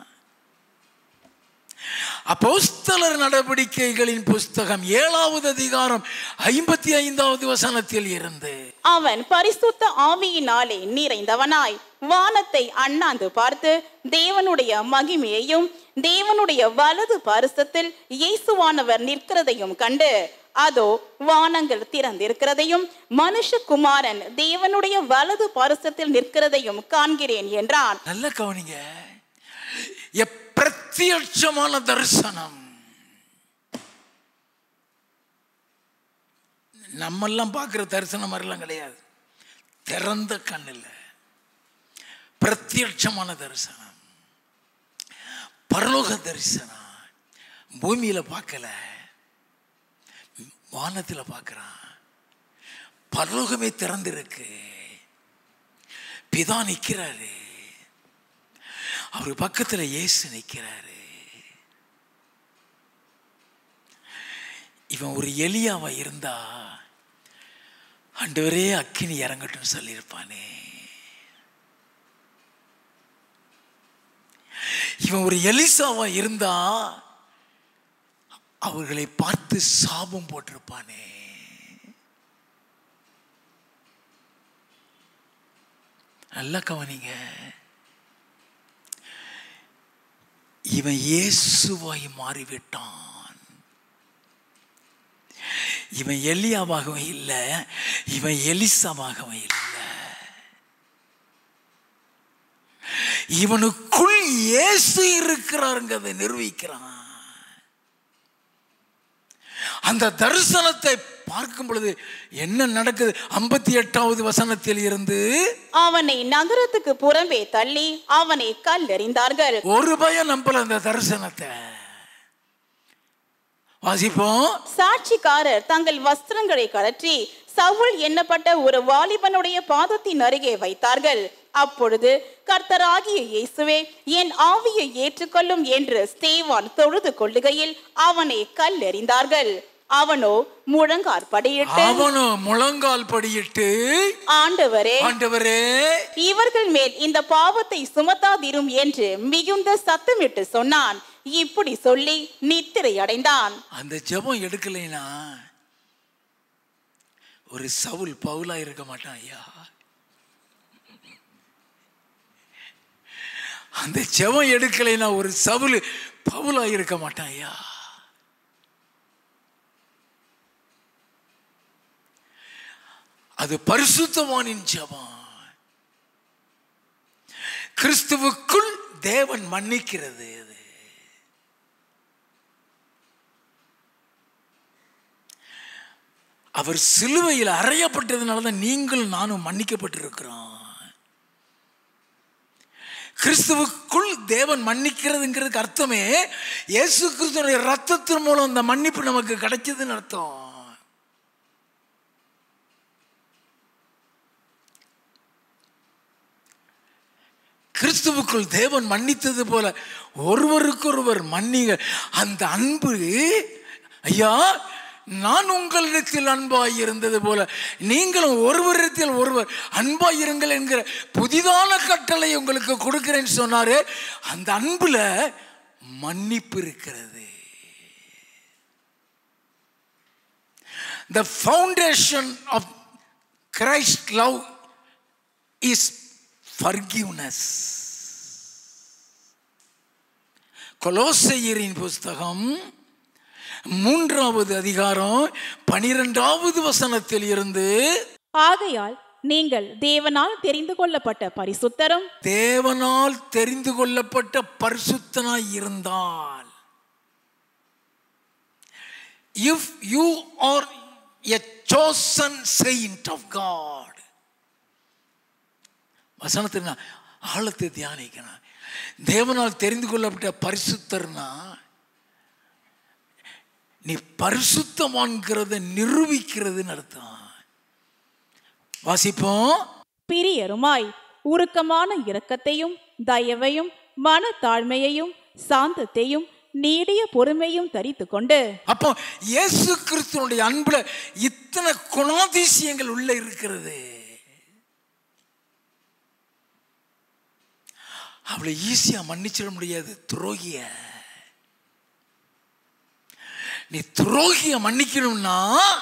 அப்போஸ்தலர் நடவடிக்கைகளின் புஸ்தகம் ஏழாவது அதிகாரம் ஐம்பத்தி ஐந்தாவது வசனத்தில் இருந்து அவன் பரிசுத்த ஆவியினாலே நிறைந்தவனாய் வானத்தை அண்ணாந்து பார்த்து தேவனுடைய மகிமையையும் தேவனுடைய வலது பரிசத்தில் இயேசுவானவர் நிற்கிறதையும் கண்டு அதோ வானங்கள் திறந்திருக்கிறதையும் மனுஷகுமாரன் தேவனுடைய வலது பரிசத்தில் நிற்கிறதையும் காண்கிறேன் என்றான் நல்ல கவனிங்க பிரத்யட்சமான தரிசனம் நம்மெல்லாம் பார்க்குற தரிசனம் மாதிரிலாம் கிடையாது திறந்த கண்ணில் பிரத்யட்சமான தரிசனம் பரலோக தரிசனம் பூமியில் பார்க்கல வானத்தில் பார்க்குறான் பரலோகமே திறந்திருக்கு பிதா நிற்கிறாரு அவர் பக்கத்தில் இயேசு நிற்கிறாரு இவன் ஒரு எலியாவா இருந்தா ஆண்டவரே அக்கினி இறங்கட்டும் சொல்லியிருப்பானே இவன் ஒரு எலிசாவா இருந்தா அவர்களை பார்த்து சாபம் போட்டிருப்பானே நல்லா கவனிங்க இவன் இயேசுவாய் மாறிவிட்டான் இவன் எலியாவாகவும் இல்லை இவன் எலிசாவாகவும் இல்லை இவனுக்குள் இயேசு இருக்கிறாருங்கிறதை நிரூபிக்கிறான் அந்த தரிசனத்தை பார்க்கும் பொழுது என்ன நடக்குது ஐம்பத்தி எட்டாவது வசனத்தில் இருந்து அவனை நகரத்துக்கு புறம்பே தள்ளி அவனை கல்லெறிந்தார்கள் ஒரு பயம் நம்பல அந்த தரிசனத்தை வாசிப்போம் சாட்சிக்காரர் தங்கள் வஸ்திரங்களை கழற்றி சவுல் எண்ணப்பட்ட ஒரு வாலிபனுடைய பாதத்தின் அருகே வைத்தார்கள் அப்பொழுது கர்த்தராகிய இயேசுவே என் ஆவியை ஏற்றுக்கொள்ளும் என்று ஸ்தேவான் தொழுது கொள்ளுகையில் அவனை கல்லெறிந்தார்கள் அவனோ முழங்காற்படியிட்டு அவனோ முழங்கால் படியிட்டு ஆண்டவரே ஆண்டவரே இவர்கள் மேல் இந்த பாவத்தை சுமத்தாதிரும் என்று மிகுந்த சத்தமிட்டு சொன்னான் இப்படி சொல்லி நித்திரை அடைந்தான் அந்த ஜெபம் எடுக்கலைனா ஒரு சவுல் பவுலா இருக்க மாட்டான் ஐயா அந்த ஜெபம் எடுக்கலைனா ஒரு சவுல் பவுலா இருக்க மாட்டான் ஐயா அது பரிசுத்தவானின் ஜெபம் கிறிஸ்துவுக்குள் தேவன் மன்னிக்கிறது அது அவர் சிலுவையில் அறையப்பட்டதுனால தான் நீங்களும் நானும் மன்னிக்கப்பட்டிருக்கிறோம் கிறிஸ்துவுக்குள் தேவன் மன்னிக்கிறதுங்கிறதுக்கு அர்த்தமே இயேசு கிறிஸ்துவனுடைய ரத்தத்தின் மூலம் அந்த மன்னிப்பு நமக்கு கிடைச்சதுன்னு அர்த்தம் கிறிஸ்துவுக்குள் தேவன் மன்னித்தது போல ஒருவருக்கொருவர் மன்னிக அந்த அன்பு ஐயா நான் உங்களிடத்தில் அன்பாய் இருந்தது போல நீங்களும் ஒருவரிடத்தில் ஒருவர் அன்பாய் இருங்கள் என்கிற புதிதான கட்டளை உங்களுக்கு கொடுக்கிறேன்னு சொன்னாரு அந்த அன்புல மன்னிப்பு இருக்கிறது the foundation of Christ love is forgiveness. கொலோசையரின் புஸ்தகம் மூன்றாவது அதிகாரம் பனிரெண்டாவது வசனத்தில் இருந்து ஆகையால் நீங்கள் தேவனால் தெரிந்து கொள்ளப்பட்ட பரிசுத்தரும் தேவனால் தெரிந்து கொள்ளப்பட்ட பரிசுத்தனாய் இருந்தால் if you are a chosen saint of God வசனத்தை நான் ஆழத்தை தியானிக்கணும் தேவனால் தெரிந்து கொள்ளப்பட்ட பரிசுத்தர்னா நீ பரிசுத்தமான்கிறத நிரூபிக்கிறதுன்னு அர்த்தம் வாசிப்போம் பிரியருமாய் உருக்கமான இரக்கத்தையும் தயவையும் மனத்தாழ்மையையும் சாந்தத்தையும் நீடிய பொறுமையும் தரித்து கொண்டு அப்போ இயேசு கிறிஸ்துவனுடைய அன்புல இத்தனை குணாதிசயங்கள் உள்ள இருக்கிறது அவளை ஈஸியா மன்னிச்சிட முடியாது துரோகிய நீ துரோகிய மன்னிக்கணும்னா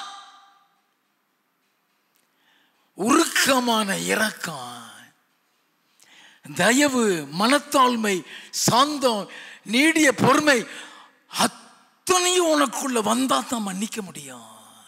உருக்கமான இரக்கம் தயவு மனத்தாழ்மை சாந்தம் நீடிய பொறுமை அத்தனையும் உனக்குள்ள வந்தா தான் மன்னிக்க முடியும்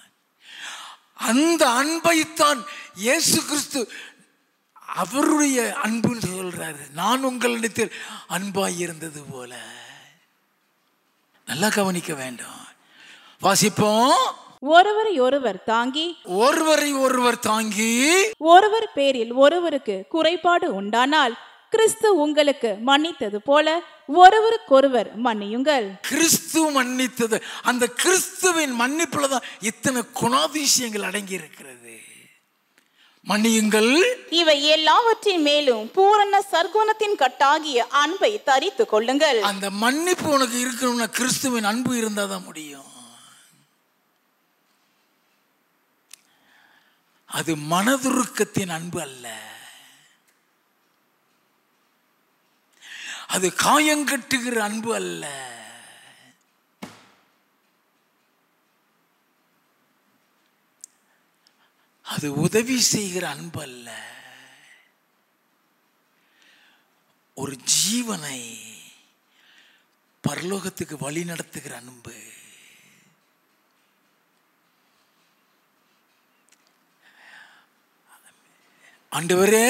அந்த அன்பைத்தான் இயேசு கிறிஸ்து அவருடைய அன்புன்னு சொல்றாரு நான் உங்களிடத்தில் அன்பாய் இருந்தது போல நல்லா கவனிக்க வேண்டும் வாசிப்போம் ஒருவரை ஒருவர் தாங்கி ஒருவரை ஒருவர் தாங்கி ஒருவர் பேரில் ஒருவருக்கு குறைபாடு உண்டானால் கிறிஸ்து உங்களுக்கு மன்னித்தது போல ஒருவருக்கொருவர் மன்னியுங்கள் கிறிஸ்து மன்னித்தது அந்த கிறிஸ்துவின் மன்னிப்புல தான் இத்தனை குணாதிசயங்கள் அடங்கி இருக்கிறது மன்னியுங்கள் இவை எல்லாவற்றின் மேலும் பூரண சர்க்குணத்தின் கட்டாகிய அன்பை தரித்து கொள்ளுங்கள் அந்த மன்னிப்பு உனக்கு இருக்கணும்னா கிறிஸ்துவின் அன்பு இருந்தால் தான் முடியும் அது மனதுருக்கத்தின் அன்பு அல்ல அது காயங்கட்டுகிற அன்பு அல்ல அது உதவி செய்கிற அன்பு அல்ல ஒரு ஜீவனை பரலோகத்துக்கு வழி நடத்துகிற அன்பு ஆண்டவரே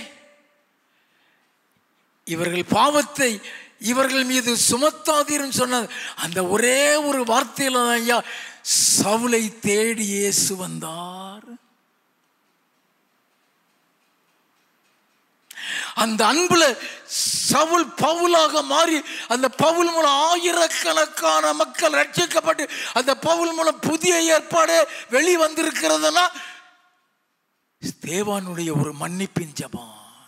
இவர்கள் பாவத்தை இவர்கள் மீது சுமத்தாதீர்னு சொன்ன அந்த ஒரே ஒரு வார்த்தையில தான் ஐயா சவுலை தேடி இயேசு வந்தார் அந்த அன்புல சவுல் பவுலாக மாறி அந்த பவுல் மூலம் ஆயிரக்கணக்கான மக்கள் ரட்சிக்கப்பட்டு அந்த பவுல் மூலம் புதிய ஏற்பாடு வெளி வந்திருக்கிறதுனா ஸ்தேவானுடைய ஒரு மன்னிப்பின் ஜெபம்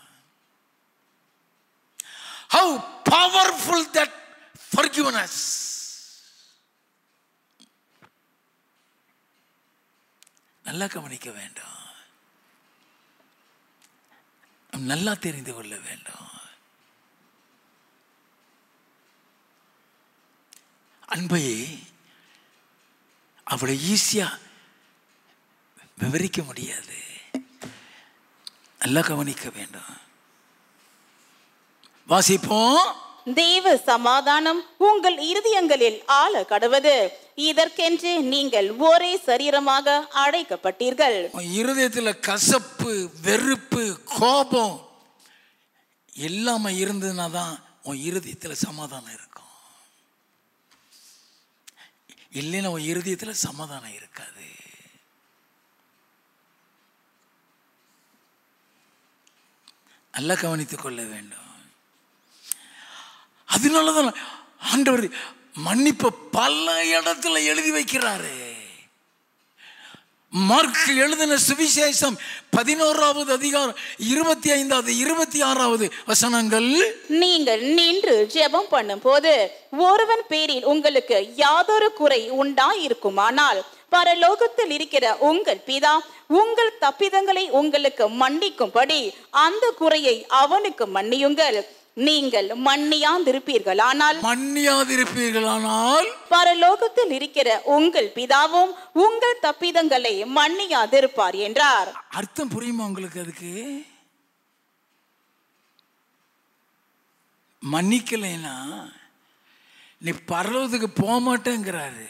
how powerful that forgiveness நல்லா கவனிக்க வேண்டும் நாம் நல்லா தெரிந்து கொள்ள வேண்டும் அன்பை அவ்வளோ ஈஸியா விவரிக்க முடியாது நல்லா கவனிக்க வேண்டும் வாசிப்போம் தேவ சமாதானம் உங்கள் இருதயங்களில் ஆள கடவது இதற்கென்று நீங்கள் ஒரே சரீரமாக அழைக்கப்பட்டீர்கள் உன் இருதயத்தில் கசப்பு வெறுப்பு கோபம் எல்லாமே இருந்ததுனா தான் உன் இருதயத்தில் சமாதானம் இருக்கும் இல்லைன்னா உன் இருதயத்தில் சமாதானம் இருக்காது நல்லா கவனித்துக் கொள்ள வேண்டும் அதனால தான் ஆண்டவர் மன்னிப்பை பல இடத்துல எழுதி வைக்கிறாரு மார்க் எழுதின சுவிசேஷம் பதினோராவது அதிகாரம் இருபத்தி ஐந்தாவது இருபத்தி ஆறாவது வசனங்கள் நீங்கள் நின்று ஜெபம் பண்ணும்போது ஒருவன் பேரில் உங்களுக்கு யாதொரு குறை உண்டாயிருக்குமானால் பரலோகத்தில் இருக்கிற உங்கள் பிதா உங்கள் தப்பிதங்களை உங்களுக்கு மன்னிக்கும்படி அந்த குறையை அவனுக்கு மன்னியுங்கள் நீங்கள் மன்னியாந்திருப்பீர்களானால் மன்னியாதிருப்பீர்களானால் பரலோகத்தில் இருக்கிற உங்கள் பிதாவும் உங்கள் தப்பிதங்களை மன்னியாதிருப்பார் என்றார் அர்த்தம் புரியுமா உங்களுக்கு அதுக்கு மன்னிக்கலைன்னா நீ பரலோகத்துக்கு போக மாட்டேங்கிறாரு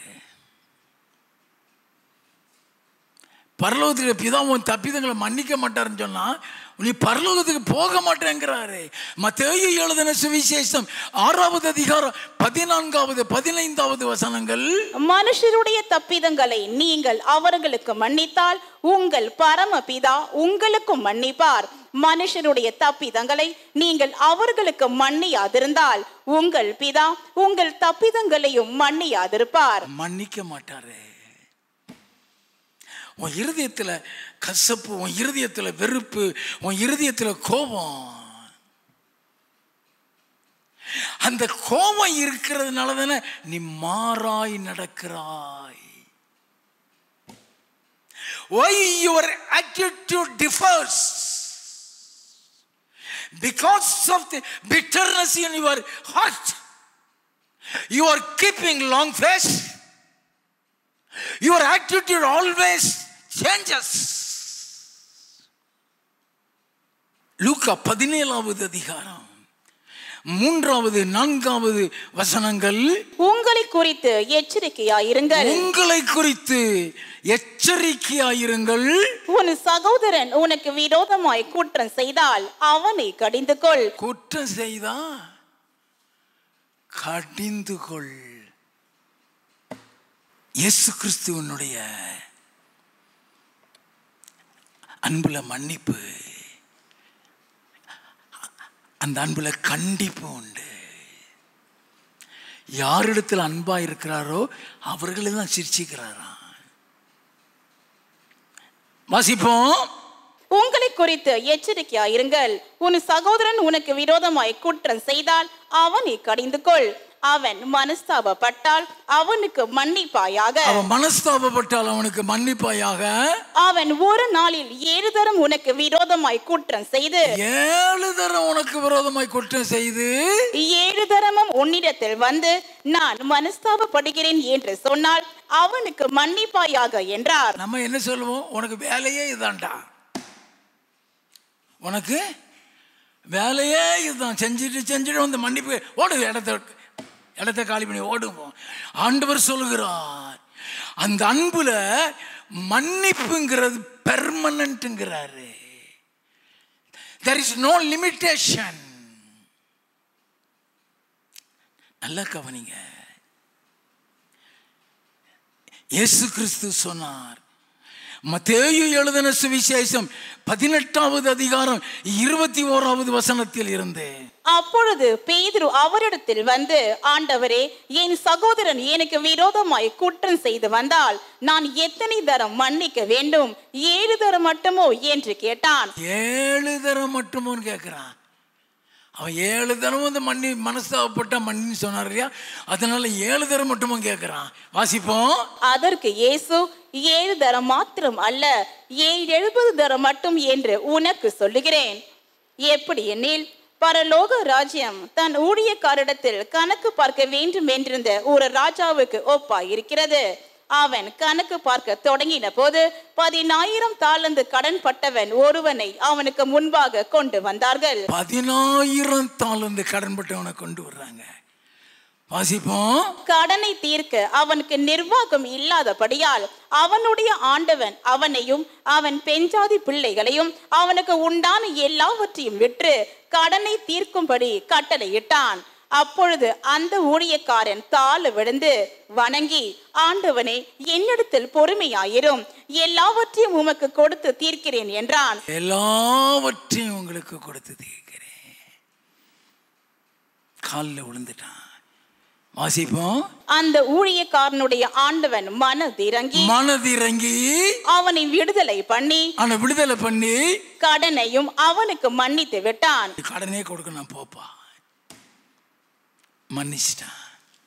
பரலோகத்துக்கு பிதா உன் தப்பிதங்களை மன்னிக்க மாட்டாருன்னு சொன்னா நீ பரலோகத்துக்கு போக மாட்டேங்கிறாரு மத்தேயு எழுதின சுவிசேஷம் ஆறாவது அதிகாரம் பதினான்காவது பதினைந்தாவது வசனங்கள் மனுஷருடைய தப்பிதங்களை நீங்கள் அவர்களுக்கு மன்னித்தால் உங்கள் பரமபிதா உங்களுக்கும் மன்னிப்பார் மனுஷருடைய தப்பிதங்களை நீங்கள் அவர்களுக்கு மன்னியாதிருந்தால் உங்கள் பிதா உங்கள் தப்பிதங்களையும் மன்னியாதிருப்பார் மன்னிக்க மாட்டாரு உன் இருதயத்தில் கசப்பு உன் இருதயத்தில் வெறுப்பு உன் இருதயத்தில் கோபம் அந்த கோபம் இருக்கிறதுனால தானே நீ மாறாய் நடக்கிறாய் why your attitude differs because of the bitterness in your heart you are keeping long face your attitude always changes லூக்கா பதினேழாவது அதிகாரம் மூன்றாவது நான்காவது வசனங்கள் உங்களை குறித்து எச்சரிக்கையாயிருங்கள் உங்களை குறித்து எச்சரிக்கையாயிருங்கள் உன் சகோதரன் உனக்கு விரோதமாய் குற்றம் செய்தால் அவனை கடிந்து கொள் குற்றம் செய்தா கடிந்து கொள் இயேசு கிறிஸ்துவனுடைய அன்புல மன்னிப்பு அந்த அன்புல கண்டிப்பு உண்டு யாரிடத்தில் அன்பா இருக்கிறாரோ அவர்களை தான் சிரிச்சுக்கிறாராம் வாசிப்போம் உங்களை குறித்து எச்சரிக்கையாயிருங்கள் உன் சகோதரன் உனக்கு விரோதமாய் குற்றம் செய்தால் அவனை கடிந்து கொள் அவன் மனஸ்தாபப்பட்டால் அவனுக்கு மன்னிப்பாயாக அவன் மனஸ்தாபப்பட்டால் அவனுக்கு மன்னிப்பாயாக அவன் ஒரு நாளில் ஏழு தரம் உனக்கு விரோதமாய் குற்றம் செய்து ஏழு தரம் உனக்கு விரோதமாய் குற்றம் செய்து ஏழு தரமும் உன்னிடத்தில் வந்து நான் மனஸ்தாபப்படுகிறேன் என்று சொன்னால் அவனுக்கு மன்னிப்பாயாக என்றார் நம்ம என்ன சொல்லுவோம் உனக்கு வேலையே இதுதான்டா உனக்கு வேலையே இதுதான் செஞ்சுட்டு செஞ்சுட்டு வந்து மன்னிப்பு ஓடு இடத்த இடத்த காலி பண்ணி ஓடுவோம் ஆண்டவர் சொல்கிறார் அந்த அன்புல மன்னிப்புங்கிறது பெர்மனன்ட்ங்கிறாரு தெர் இஸ் நோ லிமிட்டேஷன் நல்லா கவனிங்க இயேசு கிறிஸ்து சொன்னார் மத்தேயு எழுதின சுவிசேஷம் பதினெட்டாவது அதிகாரம் இருபத்தி ஓராவது வசனத்தில் இருந்து அப்பொழுது பேதுரு அவரிடத்தில் வந்து ஆண்டவரே என் சகோதரன் எனக்கு விரோதமாய் குற்றம் செய்து வந்தால் நான் எத்தனை தரம் மன்னிக்க வேண்டும் ஏழு தரம் மட்டுமோ என்று கேட்டான் ஏழு தரம் மட்டுமோன்னு கேட்குறான் அவன் ஏழு தரம் வந்து மண்ணி மனஸ்தாபப்பட்ட மண்ணின்னு சொன்னார் இல்லையா அதனால ஏழு தரம் மட்டுமோ கேட்குறான் வாசிப்போம் அதற்கு இயேசு ஏழு தரம் மாத்திரம் அல்ல ஏழு எழுபது தரம் மட்டும் என்று உனக்கு சொல்லுகிறேன் எப்படி எனில் பரலோக ராஜ்யம் தன் ஊழியக்காரிடத்தில் கணக்கு பார்க்க வேண்டும் என்றிருந்த ஒரு ராஜாவுக்கு ஒப்பாய் இருக்கிறது அவன் கணக்கு பார்க்க தொடங்கின போது பதினாயிரம் தாளந்து கடன் பட்டவன் ஒருவனை அவனுக்கு முன்பாக கொண்டு வந்தார்கள் பதினாயிரம் தாளந்து கடன்பட்டவனை கொண்டு வர்றாங்க வாசிப்போம் கடனை தீர்க்க அவனுக்கு நிர்வாகம் இல்லாதபடியால் அவனுடைய ஆண்டவன் அவனையும் அவன் பெஞ்சாதி பிள்ளைகளையும் அவனுக்கு உண்டான எல்லாவற்றையும் விற்று கடனை தீர்க்கும்படி கட்டளையிட்டான் அப்பொழுது அந்த ஊழியக்காரன் தாழ விழுந்து வணங்கி ஆண்டவனே என்னிடத்தில் பொறுமையாயிரும் எல்லாவற்றையும் உமக்கு கொடுத்து தீர்க்கிறேன் என்றான் எல்லாவற்றையும் உங்களுக்கு கொடுத்து தீர்க்கிறேன் காலில் விழுந்துட்டான் வாசிப்போம் அந்த ஊழியக்காரனுடைய ஆண்டவன் மனதிறங்கி மனதிறங்கி அவனை விடுதலை பண்ணி அவனை விடுதலை பண்ணி கடனையும் அவனுக்கு மன்னித்து விட்டான் கடனே கொடுக்கணும் போப்பா மன்னிச்சிட்டான்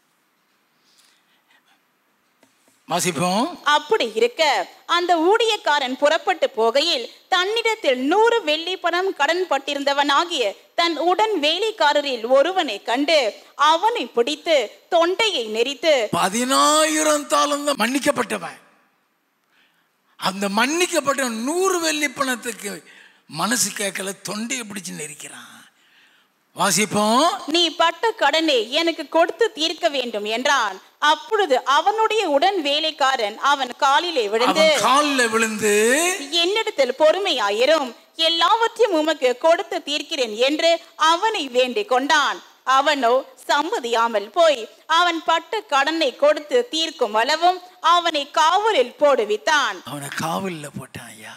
வாசிப்போம் அப்படி இருக்க அந்த ஊழியக்காரன் புறப்பட்டு போகையில் தன்னிடத்தில் நூறு வெள்ளி பணம் கடன் பட்டிருந்தவனாகிய தன் உடன் வேலைக்காரரில் ஒருவனை கண்டு அவனை பிடித்து தொண்டையை நெரித்து பதினாயிரம் தாளம் தான் மன்னிக்கப்பட்டவன் அந்த மன்னிக்கப்பட்ட நூறு வெள்ளி பணத்துக்கு மனசு கேட்கல தொண்டையை பிடிச்சு நெரிக்கிறான் வாசிப்போம் நீ பட்ட கடனை எனக்கு கொடுத்து தீர்க்க வேண்டும் என்றான் அப்பொழுது அவனுடைய உடன் வேலைக்காரன் அவன் காலிலே விழுந்து அவன் காலில் விழுந்து என்னிடத்தில் பொறுமையாயிரும் எல்லாவற்றையும் உமக்கு கொடுத்து தீர்க்கிறேன் என்று அவனை வேண்டிக் கொண்டான் அவனோ சம்மதியாமல் போய் அவன் பட்ட கடனை கொடுத்து தீர்க்கும் அளவும் அவனை காவலில் போடுவித்தான் அவனை காவலில் போட்டான் ஐயா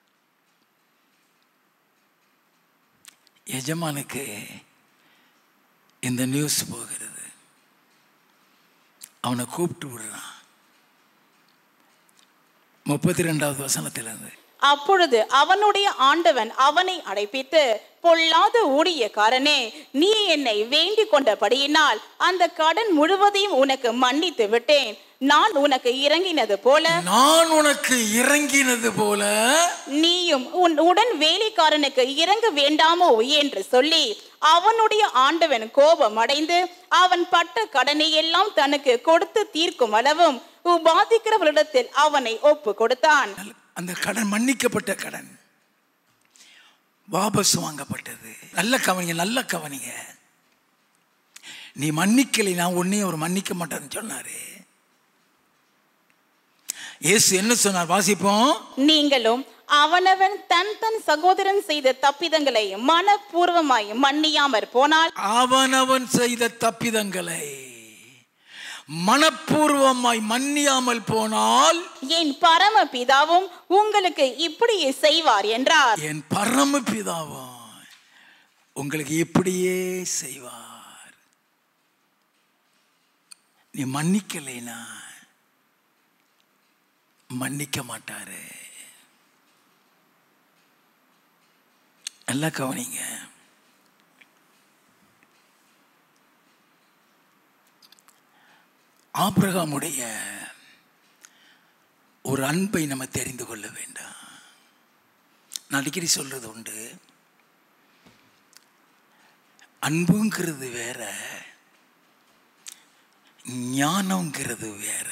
எஜமானுக்கு இந்த நியூஸ் போகிறது அவனை கூப்பிட்டு விடுறான் முப்பத்தி ரெண்டாவது வசனத்திலிருந்து அப்பொழுது அவனுடைய ஆண்டவன் அவனை அடைப்பித்து பொல்லாத ஊழியக்காரனே நீ என்னை வேண்டிக் கொண்டபடியினால் அந்த கடன் முழுவதையும் உனக்கு மன்னித்து விட்டேன் நான் உனக்கு இறங்கினது போல நான் உனக்கு இறங்கினது போல நீயும் உன் உடன் வேலைக்காரனுக்கு இறங்க வேண்டாமோ என்று சொல்லி அவனுடைய ஆண்டவன் கோபம் அடைந்து அவன் பட்ட கடனை எல்லாம் தனக்கு கொடுத்து தீர்க்கும் அளவும் உபாதிக்கிறவரிடத்தில் அவனை ஒப்பு கொடுத்தான் அந்த கடன் மன்னிக்கப்பட்ட கடன் வாபஸ் வாங்கப்பட்டது நல்ல கவனிங்க நல்ல கவனிங்க நீ மன்னிக்கலை நான் உன்னையும் அவர் மன்னிக்க மாட்டேன்னு சொன்னாரு இயேசு என்ன சொன்னார் வாசிப்போம் நீங்களும் அவனவன் தன் தன் சகோதரன் செய்த தப்பிதங்களை மனப்பூர்வமாய் மன்னியாமற் போனால் அவனவன் செய்த தப்பிதங்களை மனப்பூர்வமாய் மன்னியாமல் போனால் என் பரம பிதாவும் உங்களுக்கு இப்படியே செய்வார் என்றார் என் பரம பிதாவும் உங்களுக்கு இப்படியே செய்வார் நீ மன்னிக்கலைனா மன்னிக்க மாட்டாரு நல்லா கவனிங்க ஆபிரகாமுடைய ஒரு அன்பை நம்ம தெரிந்து கொள்ள வேண்டாம் நான் அடிக்கடி சொல்றது உண்டு அன்புங்கிறது வேற ஞானங்கிறது வேற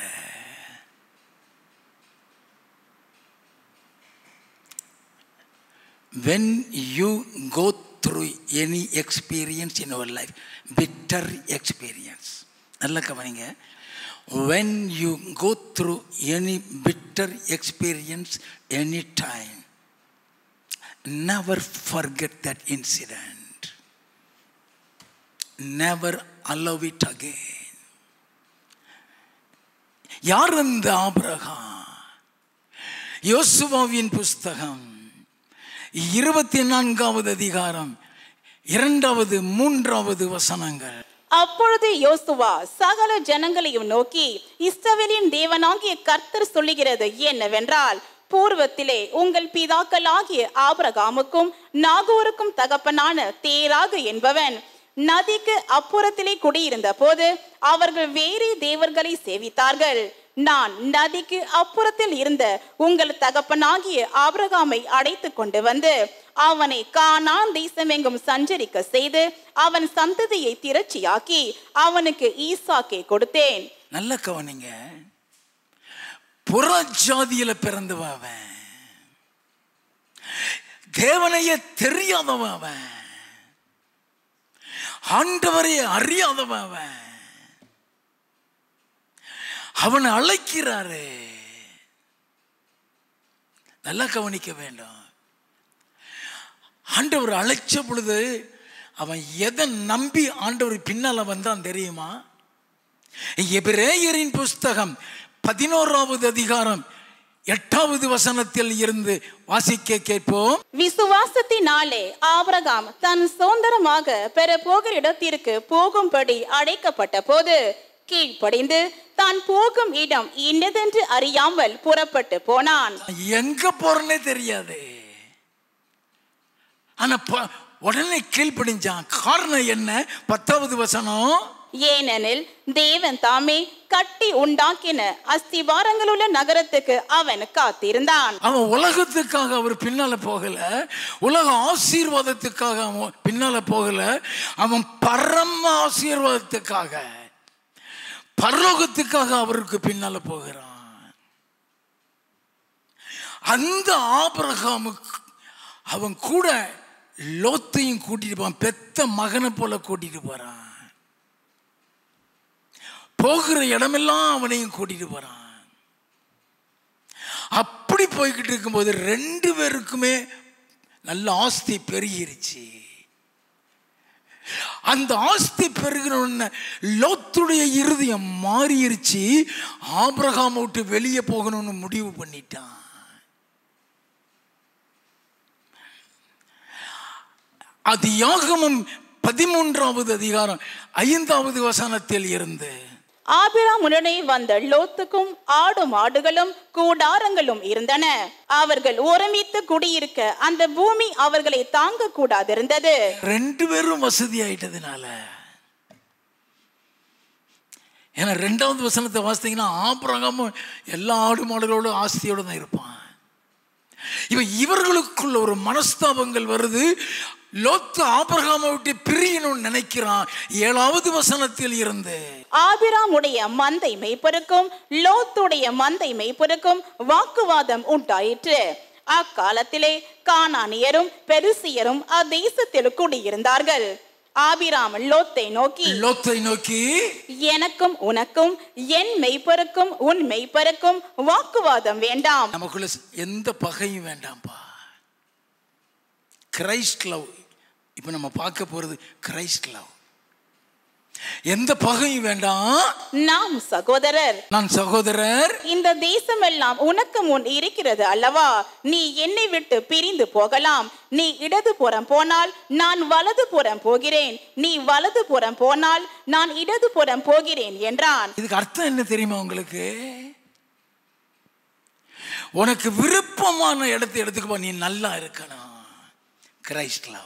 when you go through any experience in your life bitter experience நல்ல கவனிங்க when you go through any bitter experience any time never forget that incident never allow it again யார் அந்த ஆபிரகாம் யோசுவாவின் புஸ்தகம் இருபத்தி நான்காவது அதிகாரம் இரண்டாவது மூன்றாவது வசனங்கள் அப்பொழுது யோசுவா சகல ஜனங்களையும் நோக்கி இஸ்ரவேலின் தேவனாகிய கர்த்தர் சொல்லுகிறது என்னவென்றால் பூர்வத்திலே உங்கள் பிதாக்களாகிய ஆபிரகாமுக்கும் நாகூருக்கும் தகப்பனான தேராகு என்பவன் நதிக்கு அப்புறத்திலே குடியிருந்த போது அவர்கள் வேறே தேவர்களை சேவித்தார்கள் நான் நதிக்கு அப்புறத்தில் இருந்த உங்கள் தகப்பனாகிய ஆபிரகாமை அடைத்து கொண்டு வந்து அவனை கானான் தேசமெங்கும் சஞ்சரிக்க செய்து அவன் சந்ததியை திரட்சியாக்கி அவனுக்கு ஈசாக்கை கொடுத்தேன் நல்ல கவனிங்க புற ஜாதியில பிறந்தவன் அவன் தேவனையே தெரியாதவன் அவன் ஆண்டவரையே அறியாதவன் அவன் அவனை அழைக்கிறாரு நல்லா கவனிக்க வேண்டும் ஆண்டவர் அழைச்ச பொழுது அவன் எதை நம்பி ஆண்டவர் பின்னால வந்தான் தெரியுமா எபிரேயரின் புஸ்தகம் பதினோராவது அதிகாரம் எட்டாவது வசனத்தில் இருந்து வாசிக்க கேட்போம் விசுவாசத்தினாலே ஆபிரகாம் தன் சுதந்திரமாக பெற போகிற இடத்திற்கு போகும்படி அழைக்கப்பட்ட போது கீழ்ப்படிந்து தான் போகும் இடம் இன்னதென்று அறியாமல் புறப்பட்டு போனான் எங்க போறேன்னே தெரியாது ஆனா ப- உடனே கீழ்ப்படிஞ்சான் காரணம் என்ன பத்தாவது வசனம் ஏனெனில் தேவன் தாமே கட்டி உண்டாக்கின அஸ்திவாரங்களுள்ள நகரத்துக்கு அவன் காத்திருந்தான் அவன் உலகத்துக்காக அவர் பின்னால போகல உலக ஆசீர்வாதத்துக்காக அவன் பின்னால போகல அவன் பரம ஆசீர்வாதத்துக்காக பரலோகத்துக்காக அவருக்கு பின்னால போகிறான் அந்த ஆபிரகாமுக்கு அவன் கூட லோத்தையும் கூட்டிட்டு போறான் பெத்த மகனை போல கூட்டிட்டு போறான் போகிற இடமெல்லாம் அவனையும் கூட்டிட்டு போறான் அப்படி போய்கிட்டு இருக்கும்போது ரெண்டு பேருக்குமே நல்ல ஆஸ்தி பெருகிருச்சு அந்த ஆஸ்தி பெருகின உடனே லோத்துடைய இருதயம் மாறிருச்சு ஆபிரகாம் விட்டு வெளியே போகணும்னு முடிவு பண்ணிட்டான் அது யாகமும் பதிமூன்றாவது அதிகாரம் ஐந்தாவது வசனத்தில் இருந்து ஆபிராம் உடனே வந்த லோத்துக்கும் ஆடு மாடுகளும் கூடாரங்களும் இருந்தன அவர்கள் ஒருமித்து குடியிருக்க அந்த பூமி அவர்களை தாங்க கூடாதிருந்தது ரெண்டு பேரும் வசதி ஆயிட்டதுனால ஏன்னா ரெண்டாவது வசனத்தை வாசித்தீங்கன்னா ஆபிரகாமும் எல்லா ஆடு மாடுகளோட ஆஸ்தியோட தான் இருப்பான் இவன் இவர்களுக்குள்ள ஒரு மனஸ்தாபங்கள் வருது லோத்து ஆபிரகாமை விட்டு பிரியணும்னு நினைக்கிறான் ஏழாவது வசனத்தில் இருந்து ஆபிராமுடைய மந்தை மெய்ப்பருக்கும் லோத்துடைய மந்தை மெய்ப்பருக்கும் வாக்குவாதம் உண்டாயிற்று அக்காலத்திலே கானானியரும் பெருசியரும் அத்தேசத்தில் குடியிருந்தார்கள் ஆபிராம் லோத்தை நோக்கி லோத்தை நோக்கி எனக்கும் உனக்கும் என் மெய்ப்பருக்கும் உன் மெய்ப்பருக்கும் வாக்குவாதம் வேண்டாம் நமக்குள்ள எந்த பகையும் வேண்டாம்ப்பா கிரைஸ்ட் லவ் இப்போ நம்ம பார்க்க போறது கிரைஸ்ட் லவ் எந்த பகையும் வேண்டாம் நாம் சகோதரர் நான் சகோதரர் இந்த தேசமெல்லாம் உனக்கு முன் இருக்கிறது அல்லவா நீ என்னை விட்டு பிரிந்து போகலாம் நீ இடது புறம் போனால் நான் வலது புறம் போகிறேன் நீ வலது புறம் போனால் நான் இடது புறம் போகிறேன் என்றான் இதுக்கு அர்த்தம் என்ன தெரியுமா உங்களுக்கு உனக்கு விருப்பமான இடத்தை எடுத்துக்கப்பா நீ நல்லா இருக்கணும் கிரைஸ்ட் லவ்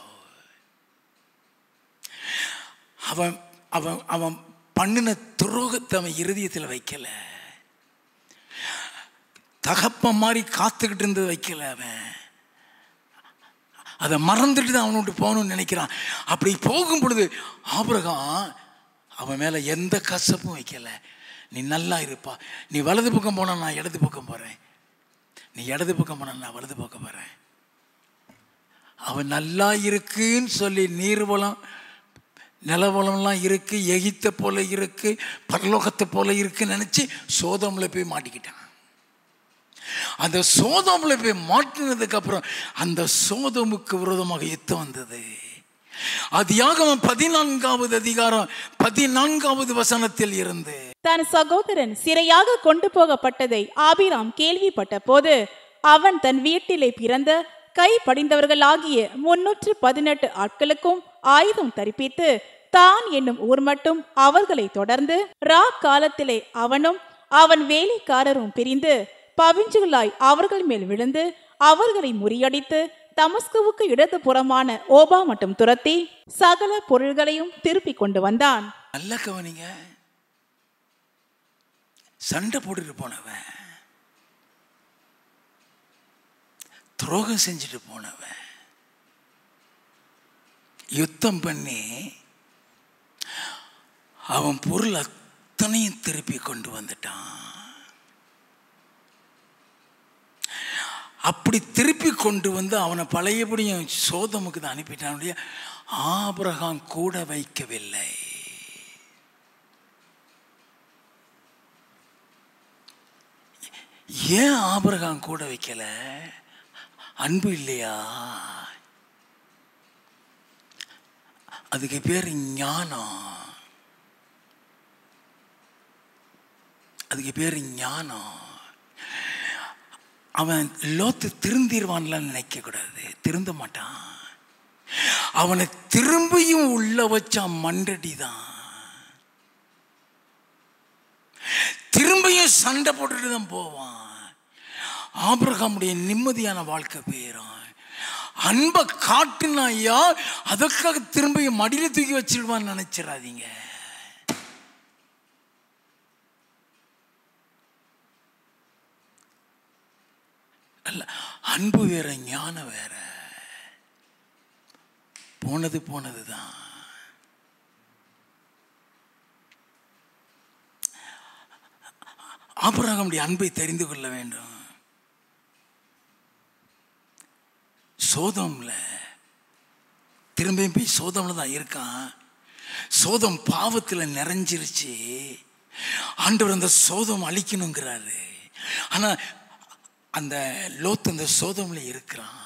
அவன் அவன் அவன் பண்ணின துரோகத்தை அவன் இருதயத்தில் வைக்கல தகப்பன் மாதிரி காத்துக்கிட்டு இருந்தது வைக்கல அவன் அதை மறந்துட்டு தான் அவனை விட்டு போகணும்னு நினைக்கிறான் அப்படி போகும் பொழுது ஆபிரகாம் அவன் மேலே எந்த கசப்பும் வைக்கல நீ நல்லா இருப்பா நீ வலது பக்கம் போனா நான் இடது பக்கம் போகிறேன் நீ இடது பக்கம் போனா நான் வலது பக்கம் போகிறேன் அவன் நல்லா இருக்குன்னு சொல்லி நீர்வளம் நிலவளம்லாம் இருக்கு எகித்த போல இருக்கு பரலோகத்தை போல இருக்குன்னு நினச்சி சோதமில் போய் மாட்டிக்கிட்டான் அந்த சோதமில் போய் மாட்டினதுக்கு அப்புறம் அந்த சோதமுக்கு விரோதமாக யுத்தம் வந்தது அதியாகமம் பதினான்காவது அதிகாரம் பதினான்காவது வசனத்தில் இருந்து தன் சகோதரன் சிறையாக கொண்டு போகப்பட்டதை ஆபிராம் கேள்விப்பட்ட போது அவன் தன் வீட்டிலே பிறந்த கை படிந்தவர்களாகிய முன்னூற்று பதினெட்டு ஆட்களுக்கும் ஆயுதம் தரிப்பித்து தான் என்னும் ஊர் மட்டும் அவர்களை தொடர்ந்து ரா காலத்திலே அவனும் அவன் வேலைக்காரரும் பிரிந்து பவிஞ்சுகளாய் அவர்கள் மேல் விழுந்து அவர்களை முறியடித்து தமஸ்குவுக்கு இடது புறமான ஓபா மட்டும் துரத்தி சகல பொருள்களையும் திருப்பிக் கொண்டு வந்தான் நல்ல கவனிங்க சண்டை போட்டுட்டு போனவன் துரோகம் செஞ்சுட்டு போனவன் யுத்தம் பண்ணி அவன் பொருள் அத்தனையும் திருப்பி கொண்டு வந்துட்டான் அப்படி திருப்பி கொண்டு வந்து அவனை பழையபடியும் சோதமுக்கு தான் அனுப்பிட்டான் ஒழிய ஆபிரகாம் கூட வைக்கவில்லை ஏன் ஆபிரகாம் கூட வைக்கல அன்பு இல்லையா அதுக்கு பேர் ஞானம் அதுக்கு பேர் ஞானம் அவன் லோத்து திருந்திருவான்லாம் நினைக்க கூடாது திருந்த மாட்டான் அவனை திரும்பியும் உள்ள வச்சான் மண்டடி தான் திரும்பியும் சண்டை போட்டுட்டு தான் போவான் ஆபிரகாமுடைய நிம்மதியான வாழ்க்கை போயிடும் அன்பை காட்டுனாயா அதற்காக திரும்பியும் மடியில தூக்கி வச்சிடுவான்னு நினைச்சிடாதீங்க அல்ல அன்பு வேற ஞானம் வேற போனது போனது தான் ஆபரகமுடைய அன்பை தெரிந்து கொள்ள வேண்டும் சோதம்ல திரும்பியும் போய் சோதம்ல தான் இருக்கான் சோதம் பாவத்தில் நிறைஞ்சிருச்சு ஆண்டவர் அந்த சோதம் அழிக்கணுங்கிறாரு ஆனா அந்த லோத் அந்த சோதம்ல இருக்கிறான்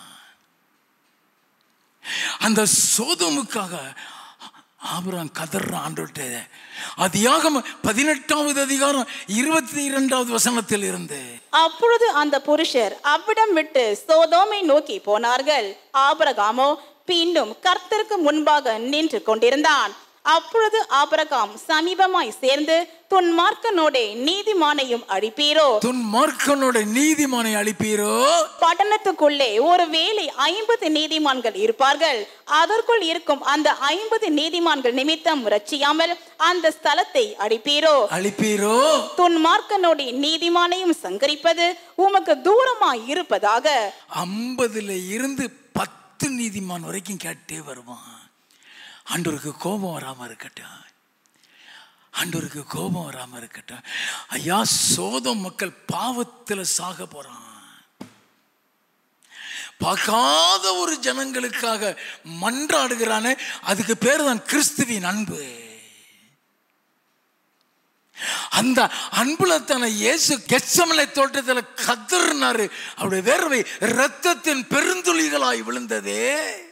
அந்த சோதமுக்காக ஆபரான் கதற ஆண்டோட்ட அதியாகம் பதினெட்டாவது அதிகாரம் இருபத்தி இரண்டாவது வசனத்தில் இருந்து அப்பொழுது அந்த புருஷர் அவ்விடம் விட்டு சோதோமை நோக்கி போனார்கள் ஆபிரகாமோ பின்னும் கர்த்தருக்கு முன்பாக நின்று கொண்டிருந்தான் அப்பொழுது ஆபிரகாம் சமீபமாய் சேர்ந்து துன்மார்க்கனோடே நீதிமானையும் அழிப்பீரோ துன் மார்க்கனோட நீதிமானை அளிப்பீரோ பட்டணத்துக்குள்ளே ஒரு வேளை ஐம்பது நீதிமான்கள் இருப்பார்கள் அதற்குள் இருக்கும் அந்த ஐம்பது நீதிமான்கள் நிமித்தம் ரட்சியாமல் அந்த ஸ்தலத்தை அடிப்பீரோ அளிப்பீரோ துன்மார்க்கனோட நீதிமானையும் சங்கரிப்பது உமக்கு தூரமாய் இருப்பதாக ஐம்பதுல இருந்து பத்து நீதிமான் வரைக்கும் கேட்டே வருவான் ஆண்டவருக்கு கோபம் வராம இருக்கட்டும் ஆண்டவருக்கு கோபம் வராம இருக்கட்டும் ஐயா சோதம் மக்கள் பாவத்துல சாக போறான் பார்க்காத ஒரு ஜனங்களுக்காக மன்றாடுகிறானே அதுக்கு பேர் தான் கிறிஸ்துவின் அன்பு அந்த அன்புல தானே இயேசு கெச்சமலை தோட்டத்தில் கதறினாரு அவருடைய வேர்வை இரத்தத்தின் பெருந்துளிகளாய் விழுந்ததே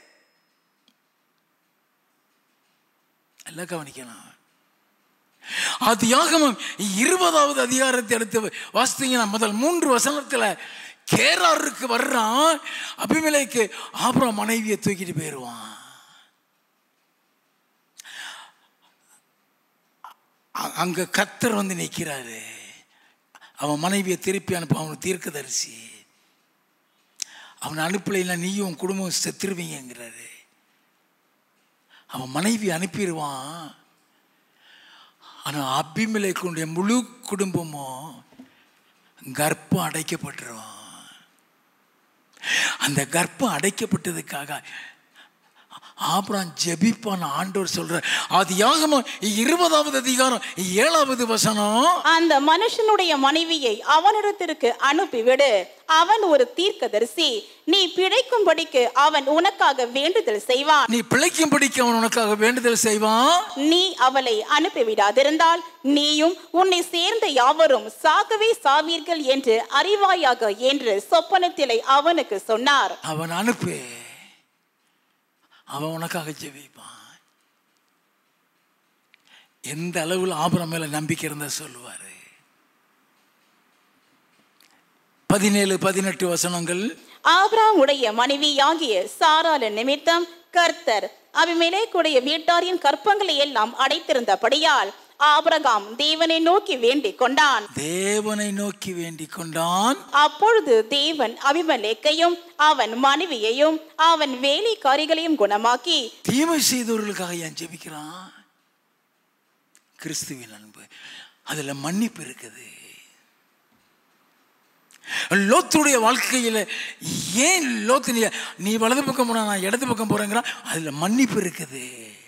எல்லாம் கவனிக்கணும் அதியாகமம் இருபதாவது அதிகாரத்தை எடுத்து வாசித்தீங்கன்னா முதல் மூன்று வசனத்துல கேராருக்கு வர்றான் அபிமலைக்கு அப்புறம் மனைவியை தூக்கிட்டு போயிடுவான் அ- அங்க கத்தர் வந்து நிற்கிறாரு அவன் மனைவியை திருப்பி அனுப்ப அவனுக்கு தீர்க்கதரிசி அவன் அனுப்பலைன்னா நீயும் உன் குடும்பம் செத்துருவீங்கிறாரு அவன் மனைவி அனுப்பிடுவான் ஆனால் அபிமலைக்குடைய முழு குடும்பமும் கர்ப்பம் அடைக்கப்பட்டுரும் அந்த கர்ப்பம் அடைக்கப்பட்டதுக்காக ஆபிராம் ஜெபிப்பான் ஆண்டவர் சொல்ற அது யாகமோ இருபதாவது அதிகாரம் ஏழாவது வசனம் அந்த மனுஷனுடைய மனைவியை அவனிடத்திற்கு அனுப்பிவிடு அவன் ஒரு தீர்க்கதரிசி நீ பிழைக்கும்படிக்கு அவன் உனக்காக வேண்டுதல் செய்வான் நீ பிழைக்கும்படிக்கு அவன் உனக்காக வேண்டுதல் செய்வான் நீ அவளை அனுப்பிவிடாதிருந்தால் நீயும் உன்னை சேர்ந்த யாவரும் சாகவே சாவீர்கள் என்று அறிவாயாக என்று சொப்பனத்திலே அவனுக்கு சொன்னார் அவன் அனுப்பு அவன் உனக்காக ஜெபிப்பான் எந்த அளவில் ஆபரம் மேல நம்பிக்கை இருந்தா சொல்லுவாரு பதினேழு பதினெட்டு வசனங்கள் ஆபிரகாமுடைய மனைவியாகிய சாரால நிமித்தம் கர்த்தர் அபிமெலேக்குடைய வீட்டாரின் கற்பங்களை எல்லாம் அடைத்திருந்தபடியால் ஆபிரகாம் தேவனை நோக்கி வேண்டிக் கொண்டான் தேவனை நோக்கி வேண்டிக் கொண்டான் அப்பொழுது தேவன் அபிமலேக்கையும் அவன் மனைவியையும் அவன் வேலைக்காரிகளையும் குணமாக்கி தீமை செய்தவர்களுக்காக ஏன் ஜெபிக்கிறான் கிறிஸ்துவின் அன்பு அதுல மன்னிப்பு இருக்குது லோத்துடைய வாழ்க்கையில ஏன் லோத்து நீ நீ வலது பக்கம் போனா நான் இடது பக்கம் போறேங்கிறான் அதுல மன்னிப்பு இருக்குது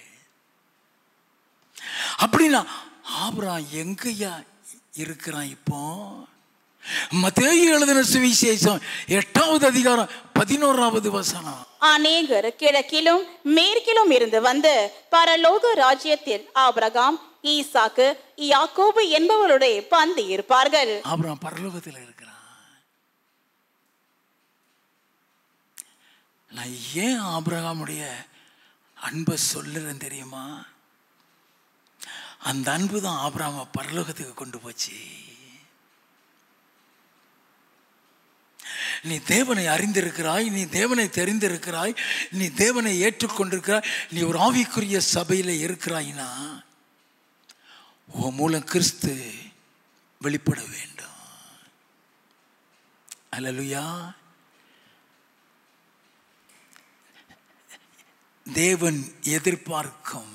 அப்படின்னா ஆபிரகாம் எங்கய்யா இருக்கிறான் இப்போ மத்தேயு எழுதின சுவிசேஷம் எட்டாவது அதிகாரம் பதினோராவது வசனம் அநேகர் கிழக்கிலும் மேற்கிலும் இருந்து வந்து பரலோக ராஜ்யத்தில் ஆபிரகாம் ஈசாக்கு யாக்கோபு என்பவருடைய பந்து இருப்பார்கள் ஆபிரகாம் பரலோகத்தில் இருக்கிறான் நான் ஏன் ஆபிரகாமுடைய அன்பை சொல்லுறேன் தெரியுமா அந்த அன்பு தான் ஆபிரகாம பரலோகத்துக்கு கொண்டு போச்சு நீ தேவனை அறிந்திருக்கிறாய் நீ தேவனை தெரிந்திருக்கிறாய் நீ தேவனை ஏற்றுக்கொண்டிருக்கிறாய் நீ ஒரு ஆவிக்குரிய சபையில் இருக்கிறாய்னா உன் மூலம் கிறிஸ்து வெளிப்பட வேண்டும் அல்லலுயா தேவன் எதிர்பார்க்கும்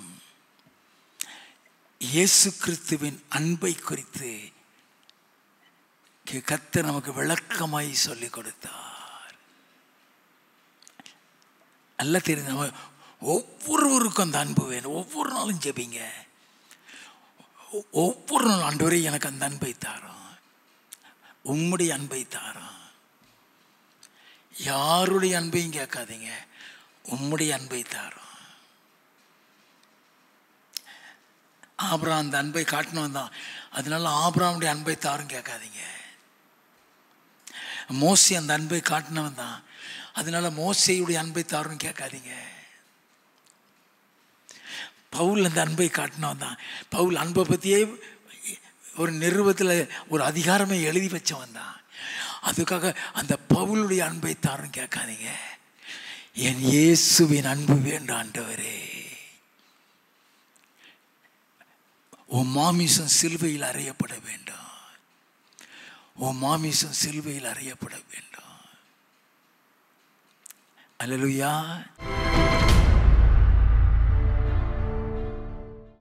இயேசு கிறிஸ்துவின் அன்பை குறித்து கர்த்தர் நமக்கு விளக்கமாய் சொல்லிக் கொடுத்தார் நல்லா தெரியும் நம்ம ஒவ்வொருவருக்கும் அந்த அன்பு வேணும் ஒவ்வொரு நாளும் ஜெபிங்க ஒ- ஒவ்வொரு நாள் ஆண்டவரே எனக்கு அந்த அன்பை தாரோம் உம்முடைய அன்பை தாரோம் யாருடைய அன்பையும் கேட்காதீங்க உம்முடைய அன்பை தாரோம் ஆபிரகாம் அந்த அன்பை காட்டினவன் தான் அதனால ஆபிரகாமுடைய அன்பை தாரும் கேட்காதீங்க மோசி அந்த அன்பை காட்டினவன் தான் அதனால மோசையுடைய அன்பை தாரும் கேட்காதீங்க பவுல் அந்த அன்பை காட்டினவன் தான் பவுல் அன்பை பற்றியே ஒரு நிறுவத்தில் ஒரு அதிகாரமே எழுதி வச்சவன் தான் அதுக்காக அந்த பவுலுடைய அன்பை தாரும் கேட்காதீங்க என் இயேசுவின் அன்பு வேண்டும் ஆண்டவரே உன் மாமிசம் சிலுவையில் அறையப்பட வேண்டும் உன் மாமிசம் சிலுவையில் அறையப்பட வேண்டும் அல்லேலூயா